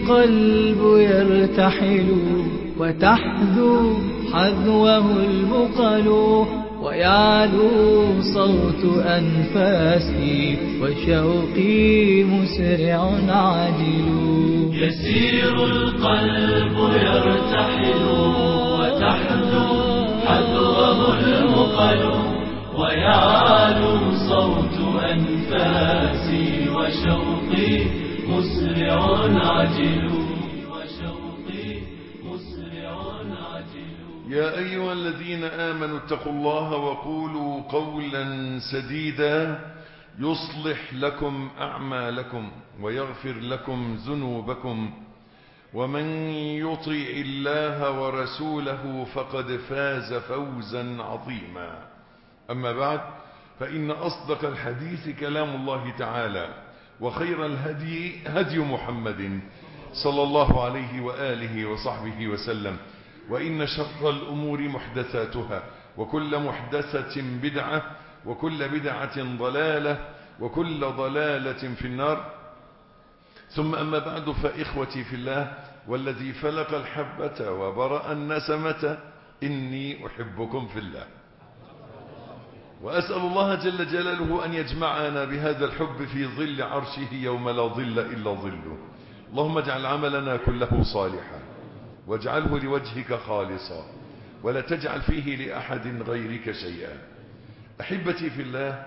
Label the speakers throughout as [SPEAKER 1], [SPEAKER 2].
[SPEAKER 1] القلب يرتحل وتحذو حذوه المقل ويعلو صوت أنفاسي وشوقي مسرع عاجل
[SPEAKER 2] يسير القلب يرتحل وتحذو حذوه المقل ويعلو صوت أنفاسي وشوقي مسرع عجل وشوقي مسرع عجل
[SPEAKER 3] يا أيها الذين آمنوا اتقوا الله وقولوا قولا سديدا يصلح لكم أعمالكم ويغفر لكم ذنوبكم ومن يطع الله ورسوله فقد فاز فوزا عظيما أما بعد فإن أصدق الحديث كلام الله تعالى وخير الهدي هدي محمد صلى الله عليه وآله وصحبه وسلم وإن شر الأمور محدثاتها وكل محدثة بدعة وكل بدعة ضلالة وكل ضلالة في النار ثم أما بعد فإخوتي في الله والذي فلق الحبة وبرأ النسمة إني أحبكم في الله وأسأل الله جل جلاله أن يجمعنا بهذا الحب في ظل عرشه يوم لا ظل إلا ظله اللهم اجعل عملنا كله صالحا واجعله لوجهك خالصا ولا تجعل فيه لأحد غيرك شيئا أحبتي في الله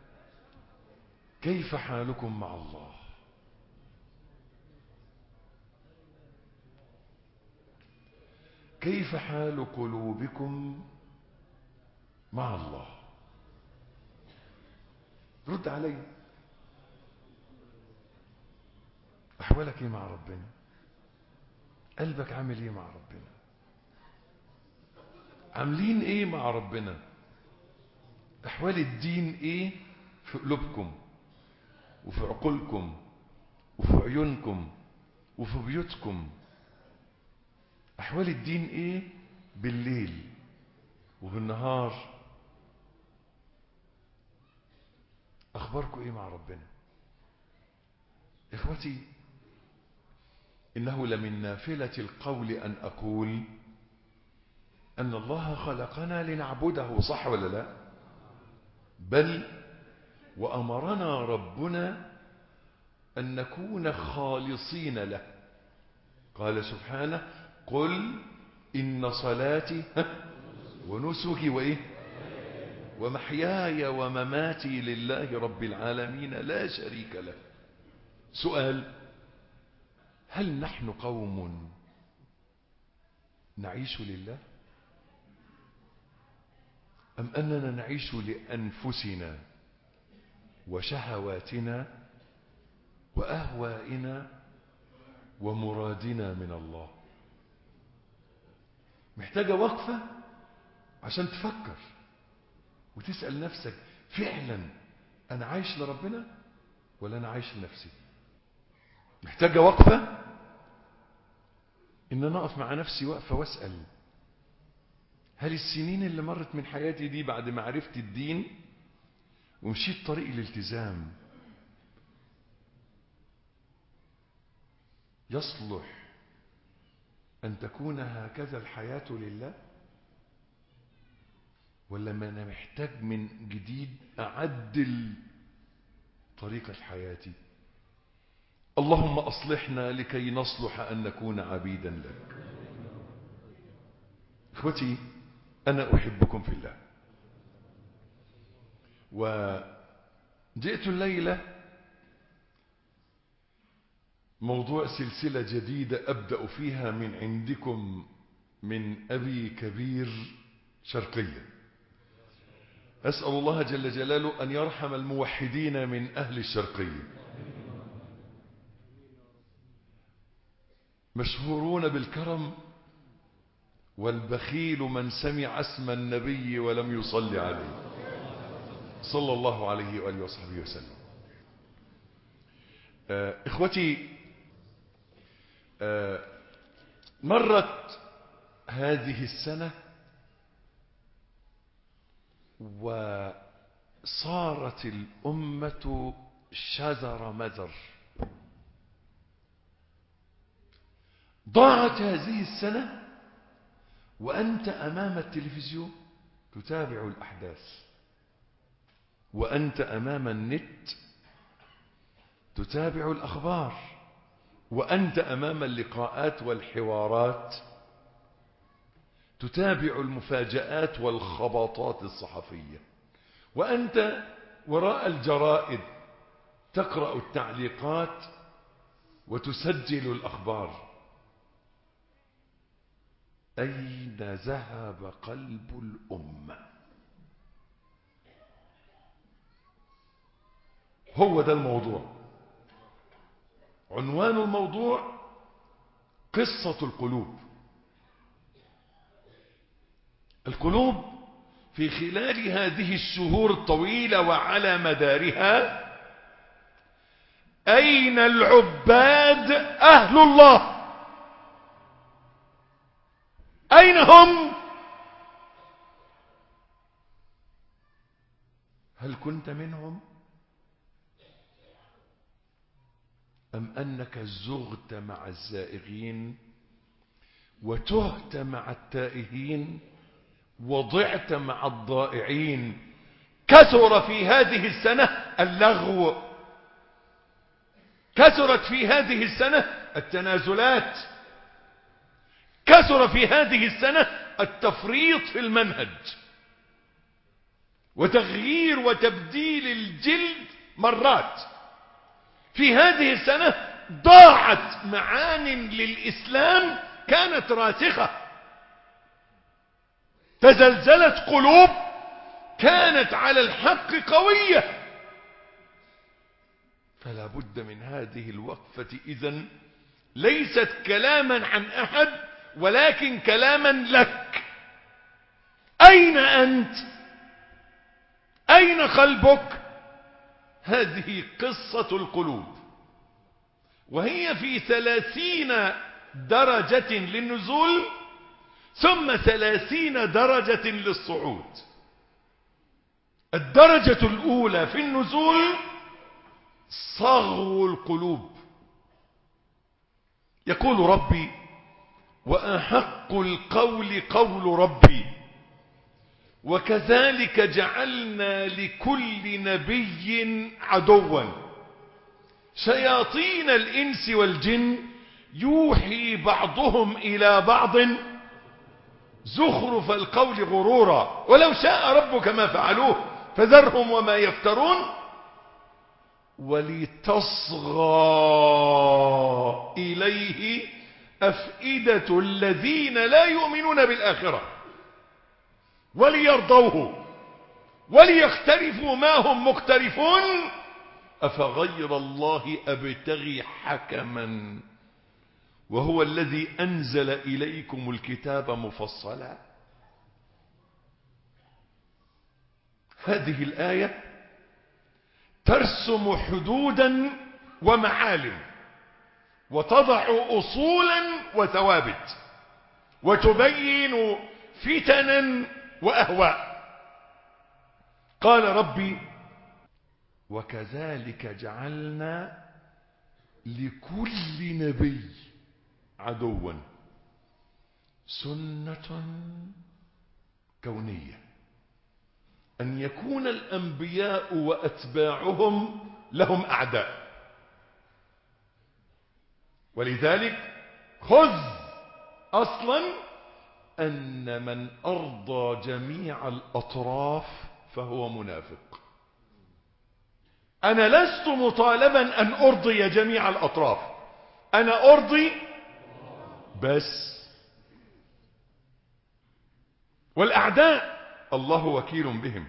[SPEAKER 3] كيف حالكم مع الله كيف حال قلوبكم مع الله رد علي أحوالك ايه مع ربنا قلبك عامل ايه مع ربنا عاملين ايه مع ربنا احوال الدين ايه في قلوبكم وفي عقولكم وفي عيونكم وفي بيوتكم احوال الدين ايه بالليل وبالنهار اخباركم ايه مع ربنا اخوتي انه لمن نافلة القول ان اقول ان الله خلقنا لنعبده صح ولا لا بل وامرنا ربنا ان نكون خالصين له قال سبحانه قل ان صلاتي ونسكي وايه ومحياي ومماتي لله رب العالمين لا شريك له سؤال هل نحن قوم نعيش لله أم أننا نعيش لأنفسنا وشهواتنا وأهوائنا ومرادنا من الله محتاجة وقفة عشان تفكر وتسأل نفسك فعلا أنا عايش لربنا ولا أنا عايش لنفسي محتاجة وقفة إن أنا أقف مع نفسي وقفة وأسأل هل السنين اللي مرت من حياتي دي بعد ما عرفت الدين ومشيت طريق الالتزام يصلح أن تكون هكذا الحياة لله ولا ما أنا محتاج من جديد أعدل طريقة حياتي اللهم أصلحنا لكي نصلح أن نكون عبيدا لك اخوتي أنا أحبكم في الله وجئت الليلة موضوع سلسلة جديدة أبدأ فيها من عندكم من أبي كبير شرقية أسأل الله جل جلاله أن يرحم الموحدين من أهل الشرقية مشهورون بالكرم والبخيل من سمع اسم النبي ولم يصلي عليه صلى الله عليه وآله وصحبه وسلم آه إخوتي آه مرت هذه السنة وصارت الأمة شذر مذر ضاعت هذه السنة وأنت أمام التلفزيون تتابع الأحداث وأنت أمام النت تتابع الأخبار وأنت أمام اللقاءات والحوارات تتابع المفاجآت والخبطات الصحفية وأنت وراء الجرائد تقرأ التعليقات وتسجل الأخبار أين ذهب قلب الأمة هو ده الموضوع عنوان الموضوع قصة القلوب القلوب في خلال هذه الشهور الطويلة وعلى مدارها أين العباد أهل الله أين هم هل كنت منهم أم أنك زغت مع الزائغين وتهت مع التائهين وضعت مع الضائعين كثر في هذه السنة اللغو كثرت في هذه السنة التنازلات كثر في هذه السنة التفريط في المنهج وتغيير وتبديل الجلد مرات في هذه السنة ضاعت معان للإسلام كانت راسخة تزلزلت قلوب كانت على الحق قوية فلا بد من هذه الوقفة إذن ليست كلاما عن أحد ولكن كلاما لك أين أنت أين قلبك هذه قصة القلوب وهي في ثلاثين درجة للنزول ثم ثلاثين درجة للصعود الدرجة الأولى في النزول صغو القلوب يقول ربي وأحق القول قول ربي وكذلك جعلنا لكل نبي عدوا شياطين الإنس والجن يوحي بعضهم إلى بعض زخرف القول غرورا ولو شاء ربك ما فعلوه فذرهم وما يفترون ولتصغى إليه أفئدة الذين لا يؤمنون بالآخرة وليرضوه وليختلفوا ما هم مختلفون أفغير الله أبتغي حكما وهو الذي أنزل إليكم الكتاب مفصلا هذه الآية ترسم حدودا ومعالم وتضع أصولا وثوابت وتبين فتنا وأهواء قال ربي وكذلك جعلنا لكل نبي عدوا سنة كونية أن يكون الأنبياء وأتباعهم لهم أعداء ولذلك خذ أصلا أن من أرضى جميع الأطراف فهو منافق أنا لست مطالبا أن أرضي جميع الأطراف أنا أرضي بس والأعداء الله وكيل بهم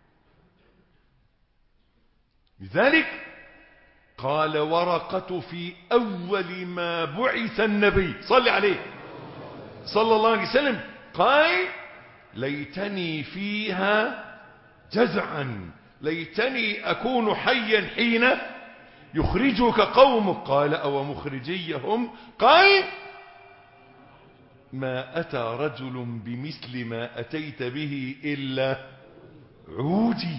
[SPEAKER 3] لذلك قال ورقة في أول ما بعث النبي صلى عليه صلى الله عليه وسلم قال ليتني فيها جزعا ليتني أكون حيا حين يخرجك قومك قال أو مخرجيهم قال ما أتى رجل بمثل ما أتيت به إلا عودي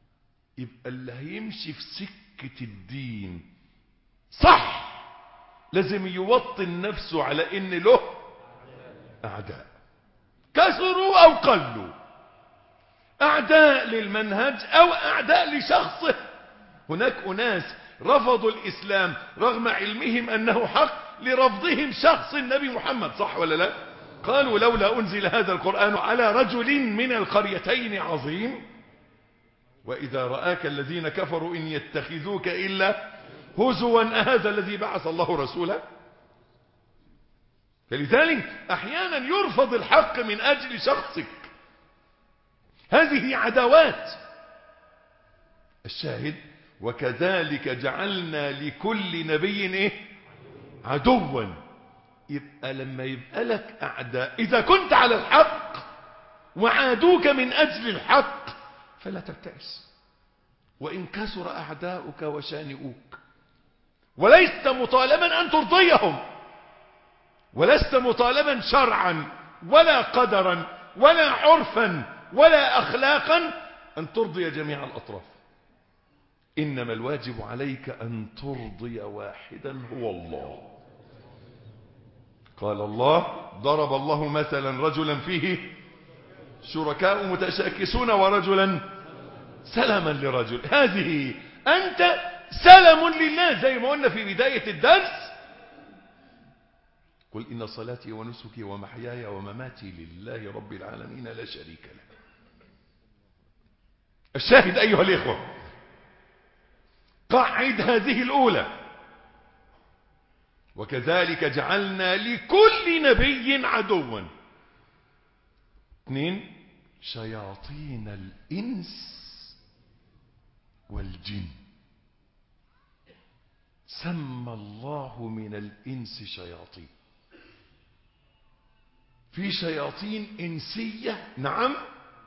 [SPEAKER 3] يبقى اللي هيمشي في سكة الدين صح لازم يوطن نفسه على ان له اعداء كثروا او قلوا اعداء للمنهج او اعداء لشخصه هناك اناس رفضوا الاسلام رغم علمهم انه حق لرفضهم شخص النبي محمد صح ولا لا قالوا لولا انزل هذا القرآن على رجل من القريتين عظيم واذا رآك الذين كفروا ان يتخذوك الا هزوا هذا الذي بعث الله رسوله فلذلك احيانا يرفض الحق من اجل شخصك هذه عداوات الشاهد وكذلك جعلنا لكل نبي ايه عدوا يبقى لما يبقى لك اعداء اذا كنت على الحق وعادوك من اجل الحق فلا تبتئس وان كثر اعداؤك وشانئوك ولست مطالبا ان ترضيهم ولست مطالبا شرعا ولا قدرا ولا عرفا ولا اخلاقا ان ترضي جميع الاطراف انما الواجب عليك ان ترضي واحدا هو الله قال الله ضرب الله مثلا رجلا فيه شركاء متشاكسون ورجلا سلما لرجل هذه انت سلم لله زي ما قلنا في بداية الدرس قل إن صلاتي ونسكي ومحياي ومماتي لله رب العالمين لا شريك له الشاهد أيها الإخوة قعد هذه الأولى وكذلك جعلنا لكل نبي عدوا اثنين شياطين الإنس والجن سمى الله من الإنس شياطين في شياطين إنسية نعم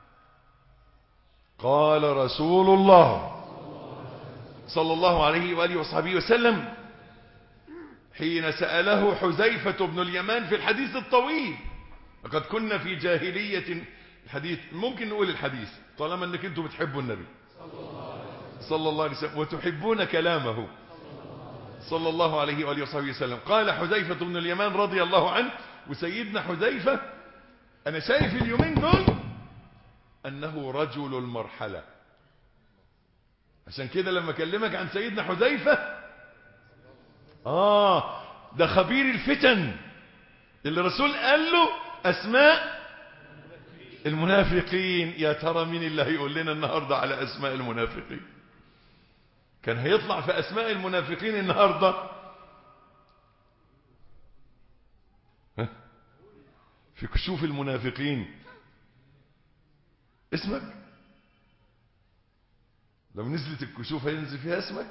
[SPEAKER 3] قال رسول الله صلى الله عليه وآله وصحبه وسلم حين سأله حذيفة بن اليمان في الحديث الطويل لقد كنا في جاهلية الحديث ممكن نقول الحديث طالما انك انتم بتحبوا النبي صلى الله عليه وسلم وتحبون كلامه صلى الله عليه وآله وصحبه وسلم قال حذيفة بن اليمان رضي الله عنه وسيدنا حذيفة أنا شايف اليومين دول أنه رجل المرحلة عشان كده لما أكلمك عن سيدنا حذيفة آه ده خبير الفتن اللي الرسول قال له أسماء المنافقين يا ترى مين اللي هيقول لنا النهاردة على أسماء المنافقين كان هيطلع في أسماء المنافقين النهاردة في كشوف المنافقين اسمك لو نزلت الكشوف هينزل فيها اسمك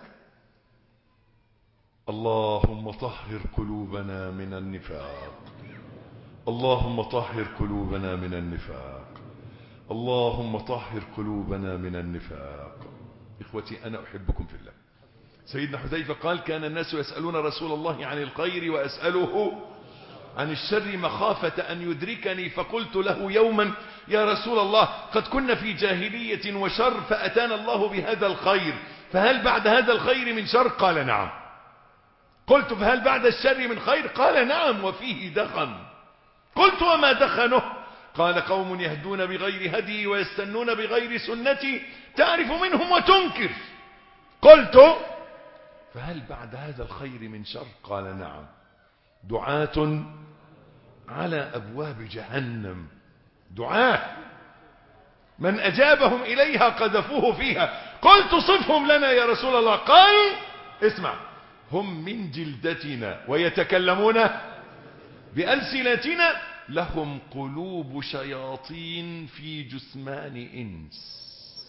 [SPEAKER 3] اللهم طهر قلوبنا من النفاق اللهم طهر قلوبنا من النفاق اللهم طهر قلوبنا من النفاق إخوتي أنا أحبكم في الله سيدنا حذيفة قال كان الناس يسألون رسول الله عن الخير وأسأله عن الشر مخافة أن يدركني فقلت له يوما يا رسول الله قد كنا في جاهلية وشر فأتانا الله بهذا الخير فهل بعد هذا الخير من شر قال نعم قلت فهل بعد الشر من خير قال نعم وفيه دخن قلت وما دخنه قال قوم يهدون بغير هدي ويستنون بغير سنتي تعرف منهم وتنكر قلت فهل بعد هذا الخير من شر قال نعم دعاة على أبواب جهنم دعاة من أجابهم إليها قذفوه فيها قلت صفهم لنا يا رسول الله قال اسمع هم من جلدتنا ويتكلمون بألسنتنا لهم قلوب شياطين في جثمان إنس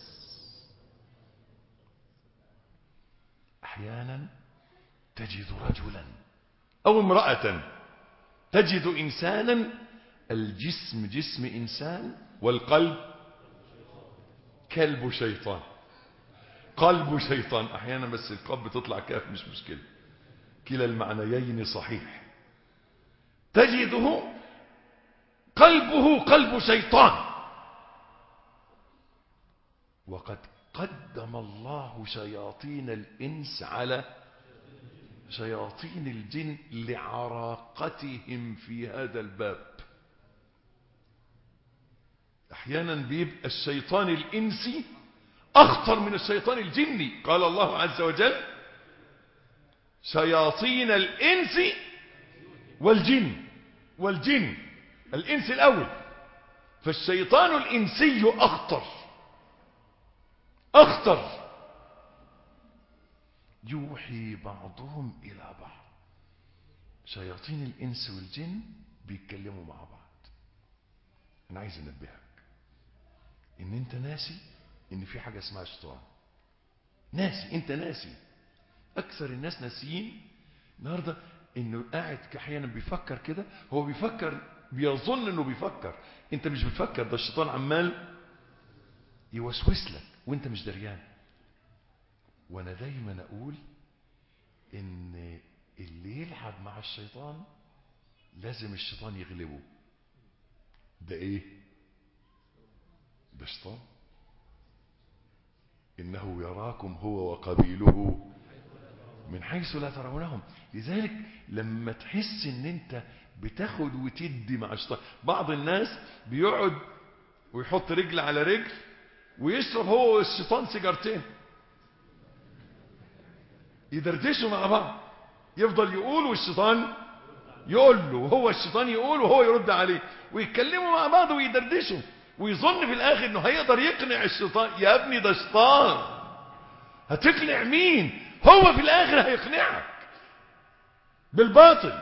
[SPEAKER 3] أحيانا تجد رجلا أو امرأة تجد إنسانا الجسم جسم إنسان والقلب كلب شيطان قلب شيطان أحيانا بس القلب بتطلع كاف مش مشكلة كلا المعنيين صحيح تجده قلبه قلب شيطان وقد قدم الله شياطين الإنس على شياطين الجن لعراقتهم في هذا الباب احيانا بيبقى الشيطان الانسي اخطر من الشيطان الجني قال الله عز وجل شياطين الانس والجن والجن الانس الاول فالشيطان الانسي اخطر اخطر يوحي بعضهم الى بعض شياطين الانس والجن بيتكلموا مع بعض انا عايز انبهك ان انت ناسي ان في حاجة اسمها شيطان ناسي انت ناسي اكثر الناس ناسيين النهاردة انه قاعد احيانا بيفكر كده هو بيفكر بيظن انه بيفكر انت مش بتفكر ده الشيطان عمال يوسوس لك وانت مش دريان وانا دايما اقول ان اللي يلعب مع الشيطان لازم الشيطان يغلبه ده ايه ده شيطان إنه يراكم هو وقبيله من حيث لا ترونهم لذلك لما تحس ان انت بتاخد وتدي مع الشيطان بعض الناس بيقعد ويحط رجل على رجل ويشرب هو والشيطان سيجارتين يدردشوا مع بعض يفضل يقول والشيطان يقول له وهو الشيطان يقول وهو يرد عليه ويتكلموا مع بعض ويدردشوا ويظن في الاخر انه هيقدر يقنع الشيطان يا ابني ده شيطان هتقنع مين هو في الاخر هيقنعك بالباطل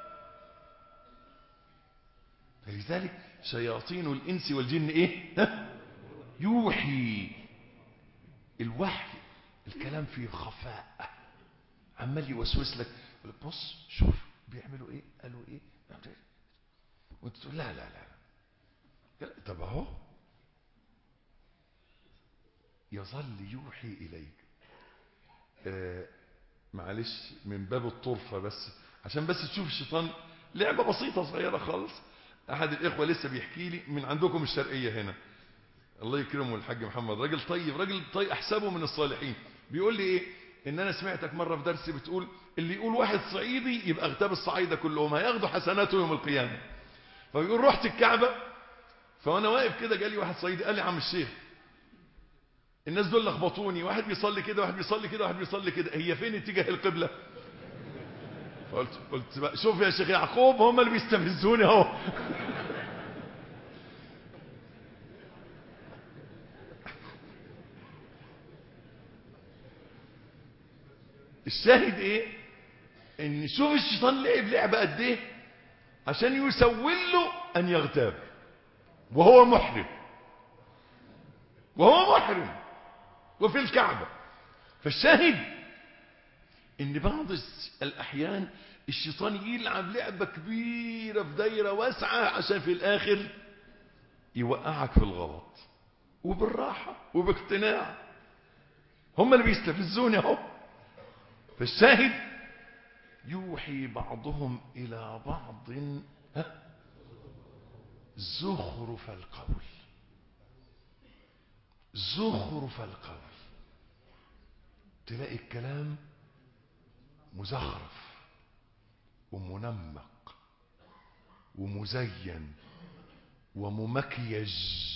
[SPEAKER 3] فلذلك شياطين الانس والجن ايه ها؟ يوحي الوحي الكلام فيه خفاء عمال يوسوس لك يقول لك بص شوف بيعملوا ايه قالوا ايه وانت تقول لا لا لا طب اهو يظل يوحي اليك آه معلش من باب الطرفة بس عشان بس تشوف الشيطان لعبة بسيطة صغيرة خالص احد الاخوة لسه بيحكي لي من عندكم الشرقية هنا الله يكرمه الحاج محمد راجل طيب راجل طيب احسبه من الصالحين بيقول لي ايه ان انا سمعتك مرة في درس بتقول اللي يقول واحد صعيدي يبقى اغتاب الصعايدة كلهم هياخدوا حسناته يوم القيامة فبيقول رحت الكعبة فوانا واقف كده جالي واحد صعيدي قال لي عم الشيخ الناس دول لخبطوني واحد بيصلي كده واحد بيصلي كده واحد بيصلي كده هي فين اتجاه القبلة فقلت قلت بقى شوف يا شيخ يعقوب هم اللي بيستفزوني اهو الشاهد ايه ان شوف الشيطان لعب لعبة قد ايه عشان يسول له ان يغتاب وهو محرم وهو محرم وفي الكعبة فالشاهد ان بعض الاحيان الشيطان يلعب لعبة كبيرة في دايرة واسعة عشان في الاخر يوقعك في الغلط وبالراحة وباقتناع هم اللي بيستفزوني اهو فالشاهد يوحي بعضهم الى بعض ها زخرف القول زخرف القول تلاقي الكلام مزخرف ومنمق ومزين وممكيج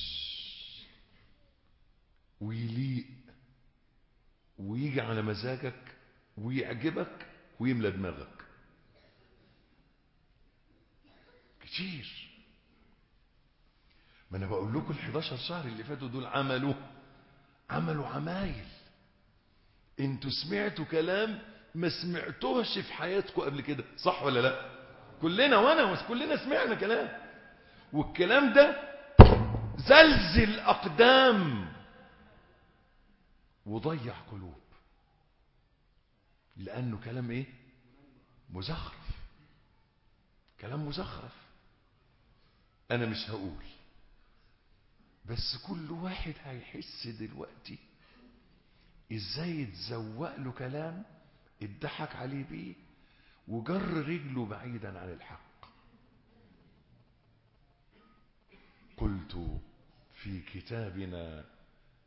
[SPEAKER 3] ويليق ويجي على مزاجك ويعجبك ويملى دماغك كتير ما انا بقول لكم ال11 شهر اللي فاتوا دول عملوا عملوا عمايل انتوا سمعتوا كلام ما سمعتوهش في حياتكم قبل كده صح ولا لا كلنا وانا كلنا سمعنا كلام والكلام ده زلزل اقدام وضيع قلوب لانه كلام ايه مزخرف كلام مزخرف انا مش هقول بس كل واحد هيحس دلوقتي ازاي يتزوق له كلام اتضحك عليه بيه وجر رجله بعيدا عن الحق قلت في كتابنا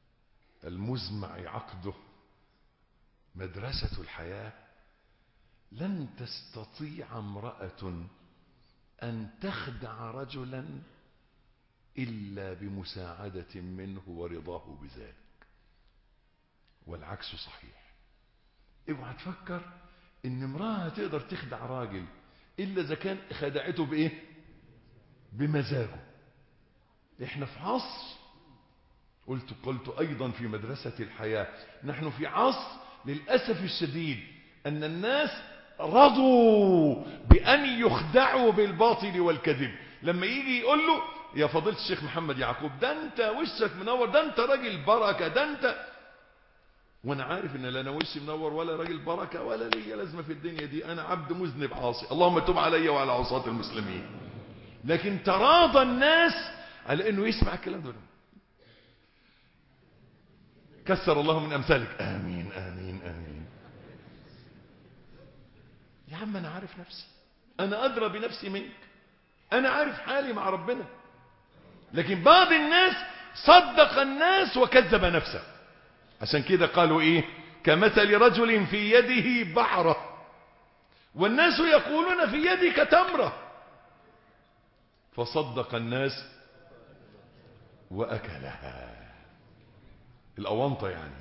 [SPEAKER 3] المزمع عقده مدرسة الحياة لن تستطيع امرأة أن تخدع رجلا إلا بمساعدة منه ورضاه بذلك والعكس صحيح اوعى تفكر ان امرأة تقدر تخدع راجل إلا إذا كان خدعته بإيه بمزاجه احنا في عصر قلت قلت أيضا في مدرسة الحياة نحن في عصر للأسف الشديد أن الناس رضوا بأن يخدعوا بالباطل والكذب لما يجي يقول له يا فضيلة الشيخ محمد يعقوب ده انت وشك منور ده انت راجل بركة ده انت وانا عارف ان لا انا وشي منور ولا راجل بركة ولا ليا لازمة في الدنيا دي انا عبد مذنب عاصي اللهم تب علي وعلى عصاة المسلمين لكن تراضى الناس على انه يسمع الكلام ده كسر الله من امثالك امين امين امين يا عم انا عارف نفسي انا ادرى بنفسي منك انا عارف حالي مع ربنا لكن بعض الناس صدق الناس وكذب نفسه عشان كده قالوا ايه كمثل رجل في يده بعرة والناس يقولون في يدك تمرة فصدق الناس وأكلها الأونطة يعني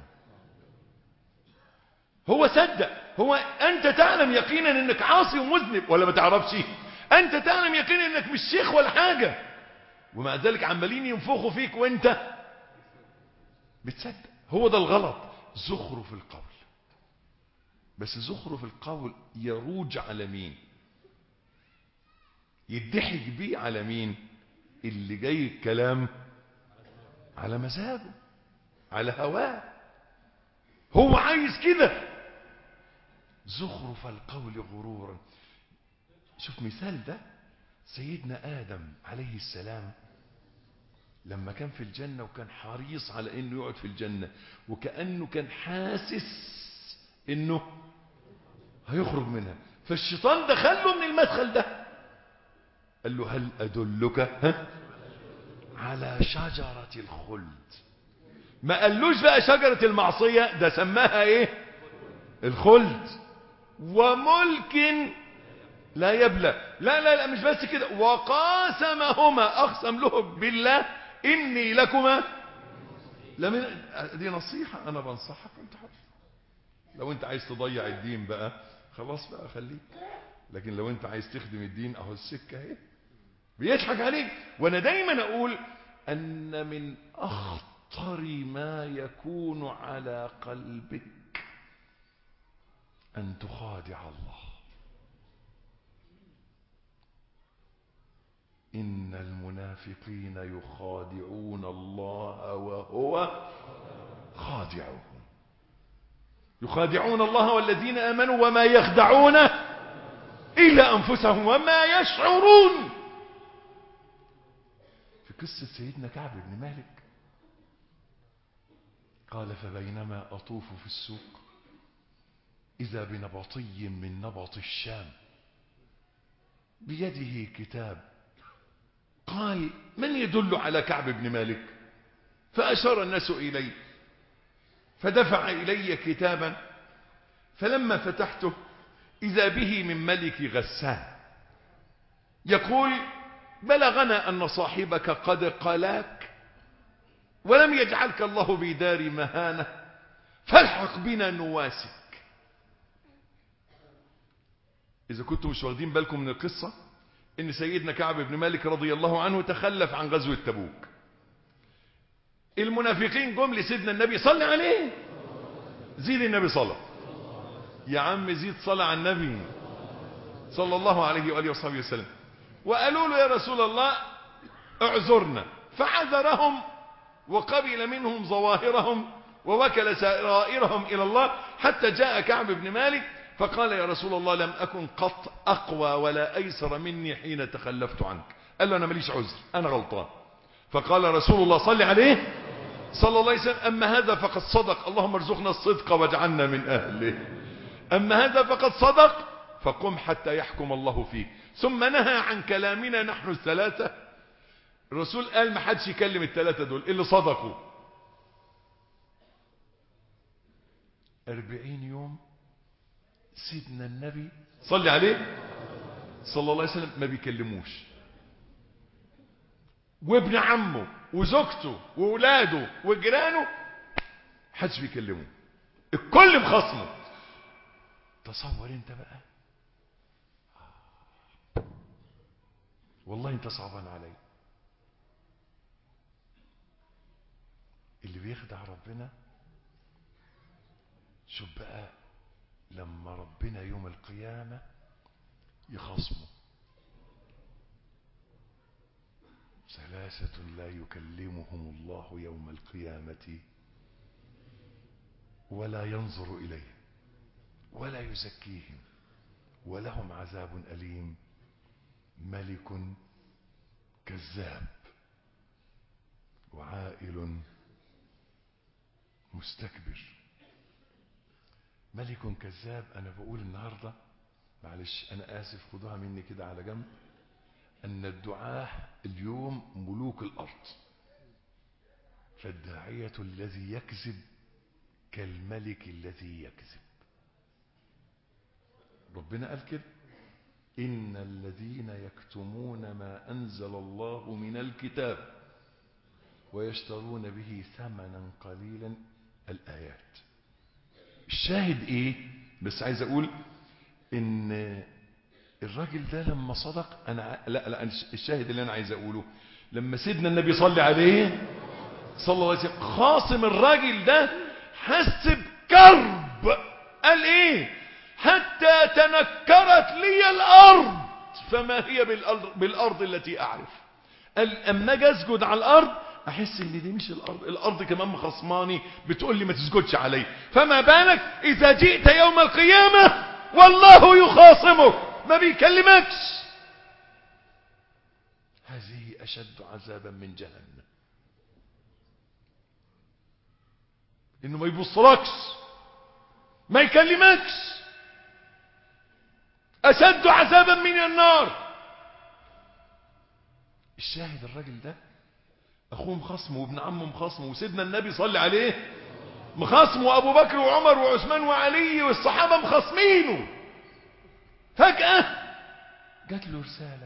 [SPEAKER 3] هو صدق هو أنت تعلم يقينا أنك عاصي ومذنب ولا ما تعرفش أنت تعلم يقينا أنك مش شيخ ولا حاجة ومع ذلك عمالين ينفخوا فيك وانت بتصدق هو ده الغلط زخرف القول بس زخرف القول يروج على مين يضحك بيه على مين اللي جاي الكلام على مزاجه على هواه هو عايز كده زخرف القول غرورا شوف مثال ده سيدنا آدم عليه السلام لما كان في الجنة وكان حريص على انه يقعد في الجنة وكأنه كان حاسس انه هيخرج منها فالشيطان دخله من المدخل ده قال له هل ادلك ها على شجرة الخلد ما قالوش بقى شجرة المعصية ده سماها ايه الخلد وملك لا يبلى لا لا لا مش بس كده وقاسمهما اقسم له بالله اني لكما لمن دي نصيحة انا بنصحك انت حر لو انت عايز تضيع الدين بقى خلاص بقى خليك لكن لو انت عايز تخدم الدين اهو السكة اهي بيضحك عليك وانا دايما اقول ان من اخطر ما يكون على قلبك ان تخادع الله إن المنافقين يخادعون الله وهو خادعهم يخادعون الله والذين آمنوا وما يخدعون إلا أنفسهم وما يشعرون في قصة سيدنا كعب بن مالك قال فبينما أطوف في السوق إذا بنبطي من نبط الشام بيده كتاب قال من يدل على كعب بن مالك فأشار الناس إلي فدفع إلي كتابا فلما فتحته إذا به من ملك غسان يقول بلغنا أن صاحبك قد قلاك ولم يجعلك الله بدار مهانة فالحق بنا نواسك إذا كنتم مش واخدين بالكم من القصة ان سيدنا كعب بن مالك رضي الله عنه تخلف عن غزوة تبوك المنافقين جم لسيدنا النبي صلى عليه زيد النبي صلى يا عم زيد صلى على النبي صلى الله عليه وآله وصحبه وسلم وقالوا له يا رسول الله اعذرنا فعذرهم وقبل منهم ظواهرهم ووكل سرائرهم إلى الله حتى جاء كعب بن مالك فقال يا رسول الله لم أكن قط أقوى ولا أيسر مني حين تخلفت عنك قال له أنا ماليش عذر أنا غلطان فقال رسول الله صلى عليه صلى الله عليه وسلم أما هذا فقد صدق اللهم ارزقنا الصدق واجعلنا من أهله أما هذا فقد صدق فقم حتى يحكم الله فيك ثم نهى عن كلامنا نحن الثلاثة الرسول قال ما حدش يكلم الثلاثة دول اللي صدقوا أربعين يوم سيدنا النبي صلي عليه صلى الله عليه وسلم ما بيكلموش وابن عمه وزوجته وولاده وجيرانه حدش بيكلمه الكل مخصمه تصور انت بقى والله انت صعبان علي اللي بيخدع ربنا شوف بقى لما ربنا يوم القيامة يخصمه ثلاثة لا يكلمهم الله يوم القيامة ولا ينظر إليهم ولا يزكيهم ولهم عذاب أليم ملك كذاب وعائل مستكبر ملك كذاب أنا بقول النهاردة معلش أنا آسف خدوها مني كده على جنب أن الدعاة اليوم ملوك الأرض فالداعية الذي يكذب كالملك الذي يكذب ربنا قال كده إن الذين يكتمون ما أنزل الله من الكتاب ويشترون به ثمنا قليلا الآيات الشاهد إيه بس عايز أقول إن الراجل ده لما صدق أنا لا لا الشاهد اللي أنا عايز أقوله لما سيدنا النبي صلى عليه صلى الله عليه وسلم خاصم الراجل ده حس بكرب قال إيه حتى تنكرت لي الأرض فما هي بالأرض, بالأرض التي أعرف قال أما أجي أسجد على الأرض أحس إن دي مش الأرض الأرض كمان مخصماني بتقول لي ما تسجدش علي فما بالك إذا جئت يوم القيامة والله يخاصمك ما بيكلمكش هذه أشد عذابا من جهنم إنه ما يبصلكش ما يكلمكش أشد عذابا من النار الشاهد الراجل ده أخوه مخصمه وابن عمه مخصمه وسيدنا النبي صلى عليه مخصمه وأبو بكر وعمر وعثمان وعلي والصحابة مخصمينه فجأة جات له رسالة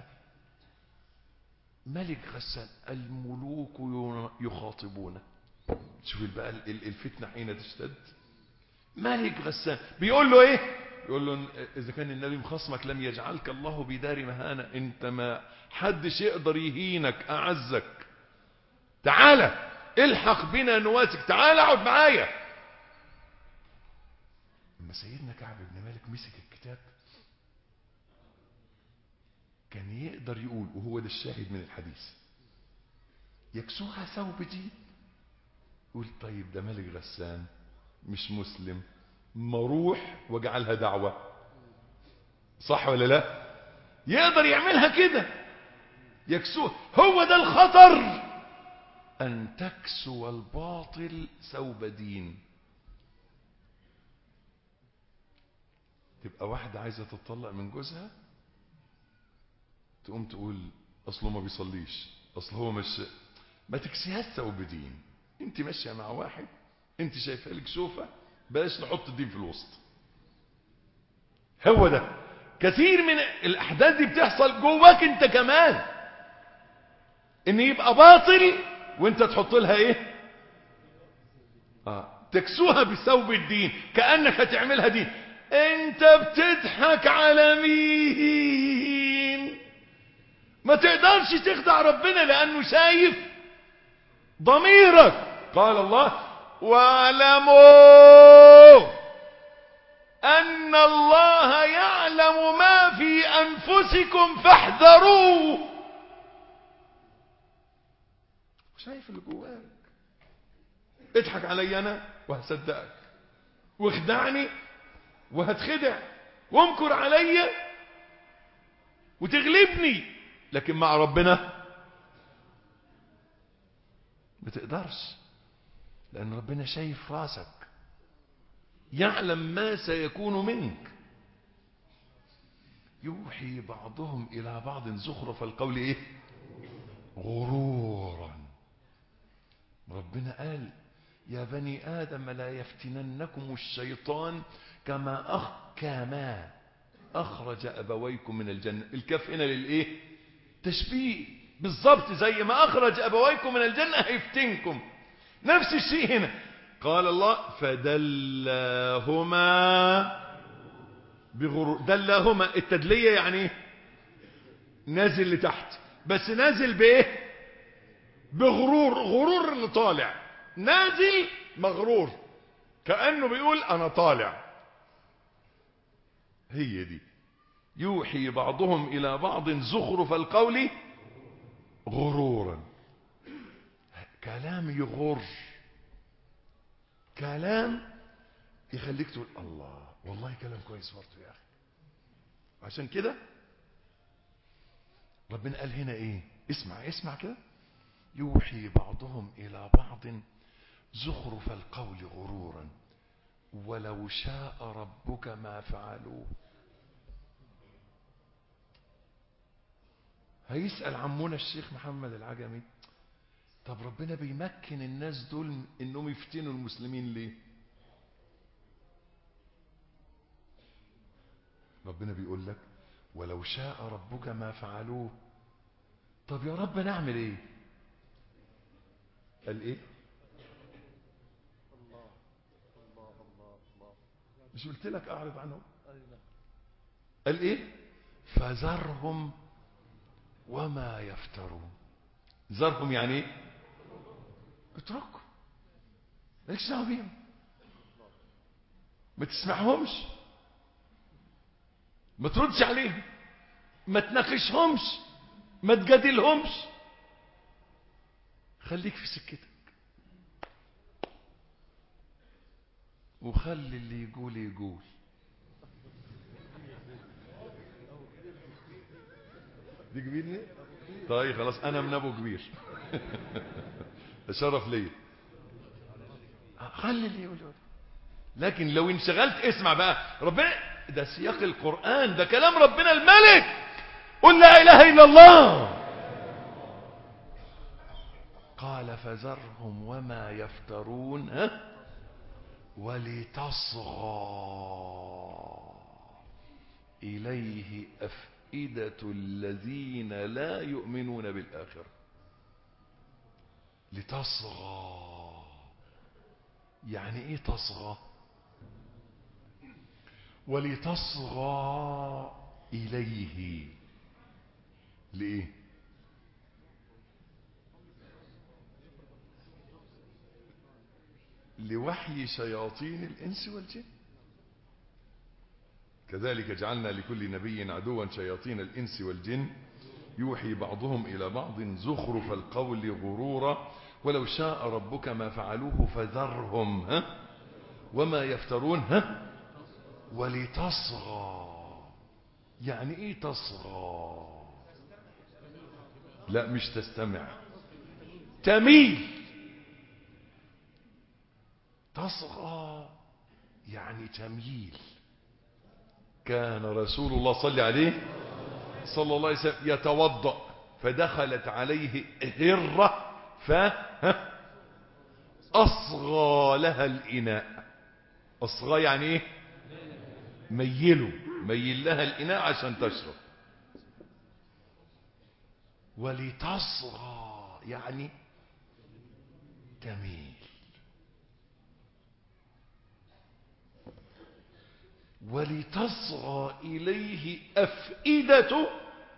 [SPEAKER 3] ملك غسان الملوك يخاطبونه شوف بقى الفتنة حين تشتد ملك غسان بيقول له ايه يقول له اذا كان النبي مخصمك لم يجعلك الله بدار مهانة انت ما حدش يقدر يهينك اعزك تعالى الحق بنا نواسك تعالى اقعد معايا اما سيدنا كعب بن مالك مسك الكتاب كان يقدر يقول وهو ده الشاهد من الحديث يكسوها ثوب دين يقول طيب ده ملك غسان مش مسلم مروح وجعلها دعوة صح ولا لا يقدر يعملها كده يكسوها هو ده الخطر أن تكسو الباطل ثوب دين تبقى واحدة عايزة تطلق من جوزها تقوم تقول أصله ما بيصليش أصله هو مش ما تكسيهاش ثوب دين انت ماشية مع واحد انت شايفها لك سوفة بلاش نحط الدين في الوسط هو ده كثير من الأحداث دي بتحصل جواك انت كمان ان يبقى باطل وانت تحط لها ايه آه. تكسوها بثوب الدين كأنك هتعملها دين انت بتضحك على مين ما تقدرش تخدع ربنا لانه شايف ضميرك قال الله واعلموا ان الله يعلم ما في انفسكم فاحذروه شايف اللي جواك اضحك علي انا وهصدقك واخدعني وهتخدع وامكر علي وتغلبني لكن مع ربنا ما تقدرش لان ربنا شايف راسك يعلم ما سيكون منك يوحي بعضهم الى بعض زخرف القول ايه غرورا ربنا قال يا بني آدم لا يفتننكم الشيطان كما أخ كما أخرج أبويكم من الجنة الكف هنا للإيه تشبيه بالضبط زي ما أخرج أبويكم من الجنة هيفتنكم نفس الشيء هنا قال الله فدلاهما بغرور دلاهما التدلية يعني إيه؟ نازل لتحت بس نازل بايه بغرور غرور اللي طالع نازل مغرور كأنه بيقول انا طالع هي دي يوحي بعضهم الى بعض زخرف القول غرورا كلام يغر كلام يخليك تقول الله والله كلام كويس برضه يا اخي عشان كده ربنا قال هنا ايه اسمع اسمع كده يوحي بعضهم الى بعض زخرف القول غرورا ولو شاء ربك ما فعلوه هيسأل عمونا الشيخ محمد العجمي طب ربنا بيمكن الناس دول انهم يفتنوا المسلمين ليه ربنا بيقول لك ولو شاء ربك ما فعلوه طب يا رب نعمل ايه قال ايه مش قلت لك اعرض عنهم قال ايه فذرهم وما يفترون ذرهم يعني ايه اتركوا مالكش دعوه بيهم ما تسمعهمش ما تردش عليهم ما تناقشهمش ما تجادلهمش خليك في سكتك وخلي اللي يقول يقول دي كبير ليه؟ طيب خلاص انا من ابو كبير الشرف ليا خلي اللي يقول يقول لكن لو انشغلت اسمع بقى ربنا ده سياق القرآن ده كلام ربنا الملك قل لا إله إلا الله قال فذرهم وما يفترون ها ولتصغى إليه أفئدة الذين لا يؤمنون بالآخرة لتصغى يعني ايه تصغى ولتصغى إليه لإيه لوحي شياطين الإنس والجن كذلك جعلنا لكل نبي عدوا شياطين الإنس والجن يوحي بعضهم إلى بعض زخرف القول غرورا ولو شاء ربك ما فعلوه فذرهم ها وما يفترون ها ولتصغى يعني ايه تصغى لا مش تستمع تميل تصغى يعني تمييل كان رسول الله صلى عليه صلى الله عليه وسلم يتوضأ فدخلت عليه هرة ف أصغى لها الإناء أصغى يعني إيه ميله ميل لها الإناء عشان تشرب ولتصغى يعني تميل ولتصغى إليه أفئدة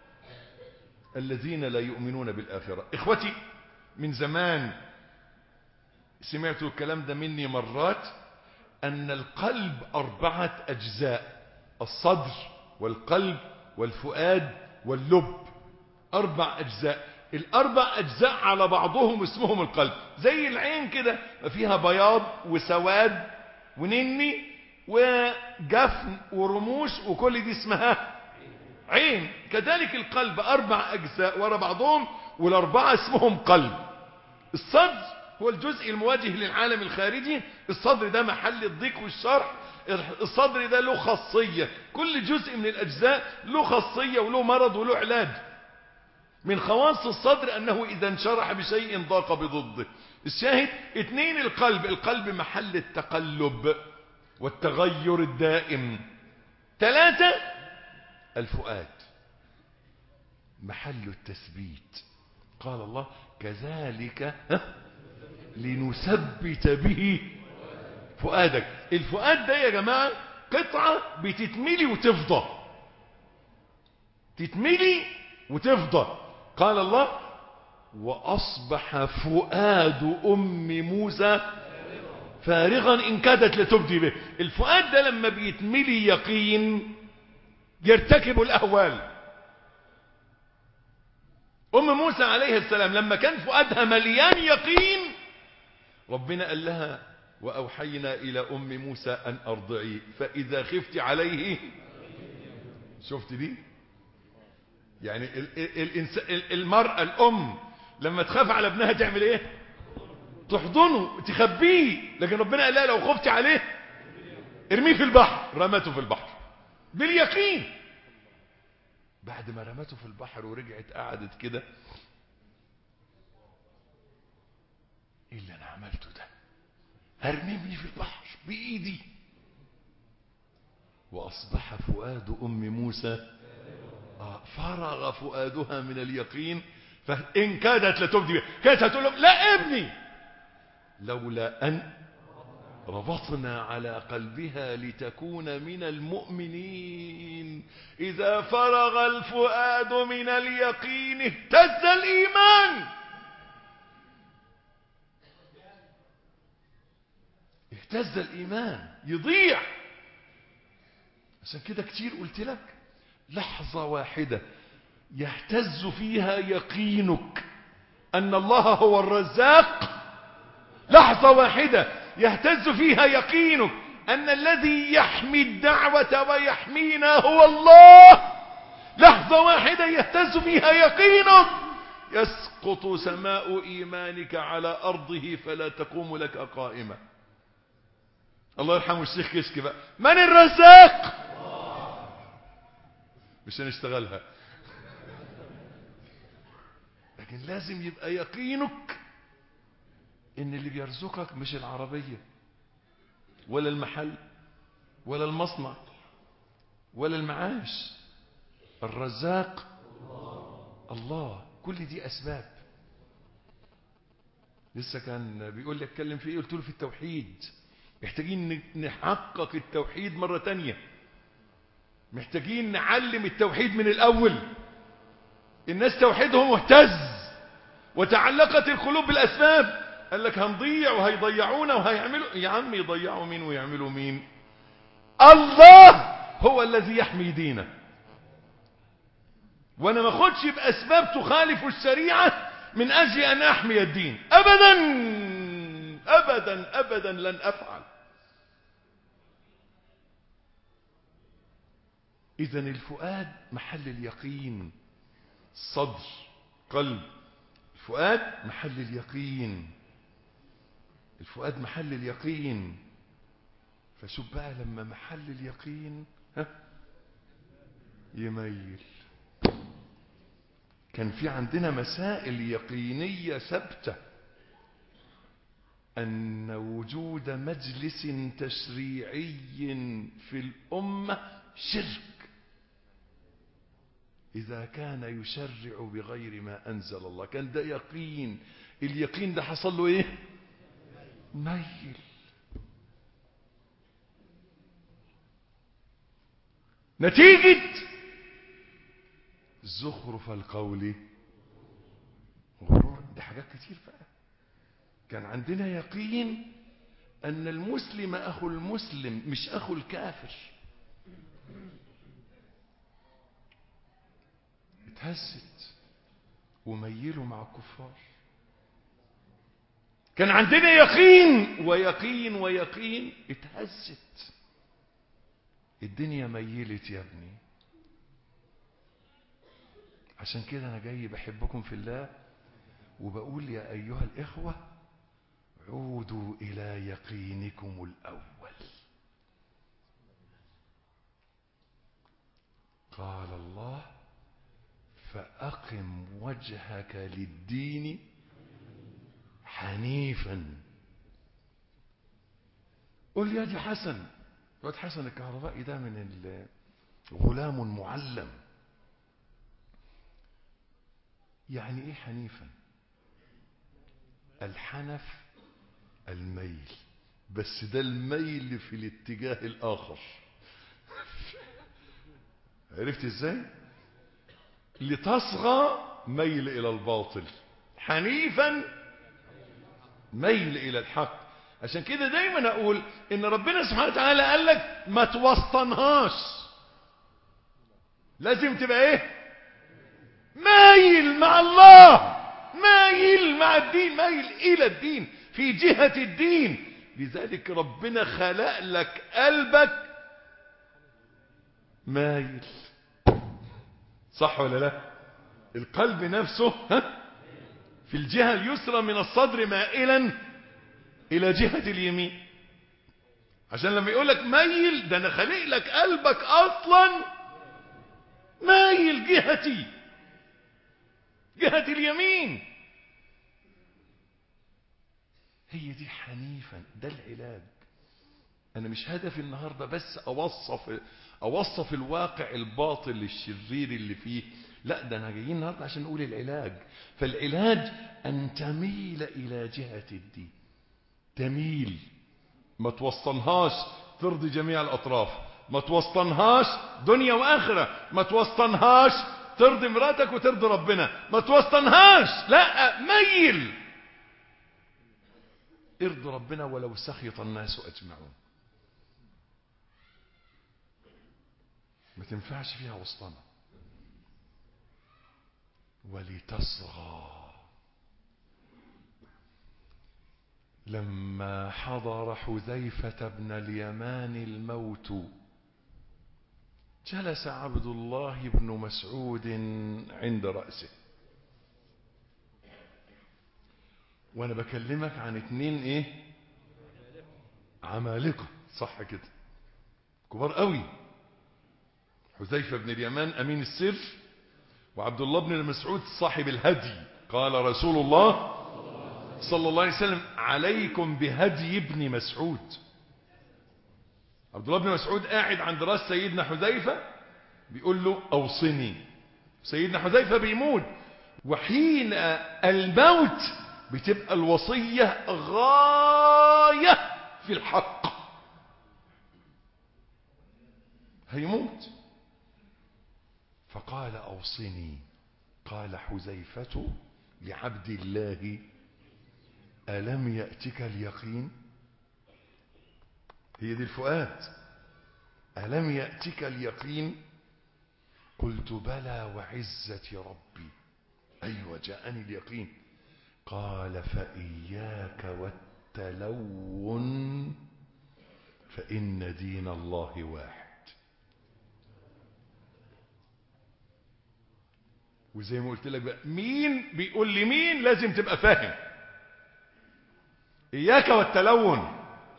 [SPEAKER 3] الذين لا يؤمنون بالآخرة إخوتي من زمان سمعت الكلام ده مني مرات أن القلب أربعة أجزاء الصدر والقلب والفؤاد واللب أربع أجزاء الأربع أجزاء على بعضهم اسمهم القلب زي العين كده فيها بياض وسواد ونني وجفن ورموش وكل دي اسمها عين كذلك القلب أربع أجزاء ورا بعضهم والأربعة اسمهم قلب الصدر هو الجزء المواجه للعالم الخارجي الصدر ده محل الضيق والشرح الصدر ده له خاصية كل جزء من الأجزاء له خاصية وله مرض وله علاج من خواص الصدر أنه إذا انشرح بشيء ضاق بضده الشاهد اثنين القلب القلب محل التقلب والتغير الدائم ثلاثة الفؤاد محل التثبيت قال الله كذلك ها؟ لنثبت به فؤادك الفؤاد ده يا جماعة قطعة بتتملي وتفضى تتملي وتفضى قال الله وأصبح فؤاد أم موسى فارغا إن كادت لتبدي به الفؤاد ده لما بيتملي يقين يرتكب الأهوال أم موسى عليه السلام لما كان فؤادها مليان يقين ربنا قال لها وأوحينا إلى أم موسى أن أرضعي فإذا خفت عليه شفت دي يعني ال ال ال المرأة الأم لما تخاف على ابنها تعمل ايه تحضنه تخبيه لكن ربنا قال لها لو خفت عليه ارميه في البحر رمته في البحر باليقين بعد ما رمته في البحر ورجعت قعدت كده ايه اللي انا عملته ده هرمي ابني في البحر بايدي واصبح فؤاد ام موسى آه فرغ فؤادها من اليقين فإن كادت لتبدي به كانت هتقول لهم لا ابني لولا أن ربطنا على قلبها لتكون من المؤمنين إذا فرغ الفؤاد من اليقين اهتز الإيمان اهتز الإيمان يضيع عشان كده كتير قلت لك لحظة واحدة يهتز فيها يقينك أن الله هو الرزاق لحظة واحدة يهتز فيها يقينك أن الذي يحمي الدعوة ويحمينا هو الله لحظة واحدة يهتز فيها يقينك يسقط سماء إيمانك على أرضه فلا تقوم لك قائمة الله يرحمه الشيخ كشك بقى من الرزاق مش هنشتغلها لكن لازم يبقى يقينك ان اللي بيرزقك مش العربية ولا المحل ولا المصنع ولا المعاش الرزاق الله كل دي اسباب لسه كان بيقول لي اتكلم في ايه قلت له في التوحيد محتاجين نحقق التوحيد مرة تانية محتاجين نعلم التوحيد من الاول الناس توحيدهم مهتز وتعلقت القلوب بالاسباب قال لك هنضيع وهيضيعونا وهيعملوا يا عم يضيعوا مين ويعملوا مين الله هو الذي يحمي دينه وانا ما اخدش باسباب تخالف الشريعه من اجل ان احمي الدين ابدا ابدا ابدا لن افعل اذا الفؤاد محل اليقين صدر قلب الفؤاد محل اليقين الفؤاد محل اليقين فشوف بقى لما محل اليقين ها يميل كان في عندنا مسائل يقينية ثابتة أن وجود مجلس تشريعي في الأمة شرك إذا كان يشرع بغير ما أنزل الله كان ده يقين اليقين ده حصل له إيه ميل نتيجة زخرف القول غرور ده حاجات كتير بقى كان عندنا يقين أن المسلم أخو المسلم مش أخو الكافر اتهزت وميلوا مع الكفار كان عندنا يقين ويقين ويقين اتهزت الدنيا ميلت يا ابني عشان كده انا جاي بحبكم في الله وبقول يا ايها الاخوه عودوا الى يقينكم الاول قال الله فأقم وجهك للدين حنيفا قل يا دي حسن الواد حسن الكهربائي ده من ال- غلام معلم يعني ايه حنيفا الحنف الميل بس ده الميل في الاتجاه الاخر عرفت ازاي لتصغى ميل الى الباطل حنيفا ميل الى الحق عشان كده دايما اقول ان ربنا سبحانه وتعالى قال لك ما توسطنهاش لازم تبقى ايه مايل مع الله مايل مع الدين مايل الى الدين في جهة الدين لذلك ربنا خلق لك قلبك مايل صح ولا لا القلب نفسه ها في الجهة اليسرى من الصدر مائلا الى جهة اليمين عشان لما يقول لك ميل ده انا خلق لك قلبك اصلا مايل جهتي جهة اليمين هي دي حنيفا ده العلاج انا مش هدفي النهاردة بس اوصف اوصف الواقع الباطل الشرير اللي فيه لا ده انا جايين النهاردة عشان نقول العلاج فالعلاج ان تميل الى جهة الدين تميل ما توسطنهاش ترضي جميع الاطراف ما توسطنهاش دنيا واخره ما توسطنهاش ترضي مراتك وترضي ربنا ما توسطنهاش لا ميل ارضي ربنا ولو سخط الناس اجمعون ما تنفعش فيها وسطنا ولتصغى لما حضر حذيفة بن اليمان الموت جلس عبد الله بن مسعود عند رأسه وانا بكلمك عن اتنين ايه عمالقة صح كده كبار قوي حذيفة بن اليمان امين السر وعبد الله بن مسعود صاحب الهدي قال رسول الله صلى الله عليه وسلم عليكم بهدي ابن مسعود عبد الله بن مسعود قاعد عند راس سيدنا حذيفة بيقول له اوصني سيدنا حذيفة بيموت وحين الموت بتبقى الوصية غاية في الحق هيموت فقال اوصني قال حذيفة لعبد الله ألم يأتك اليقين هي دي الفؤاد ألم يأتك اليقين قلت بلى وعزة ربي أيوة جاءني اليقين قال فإياك والتلون فإن دين الله واحد وزي ما قلت لك بقى مين بيقول لي مين لازم تبقى فاهم إياك والتلون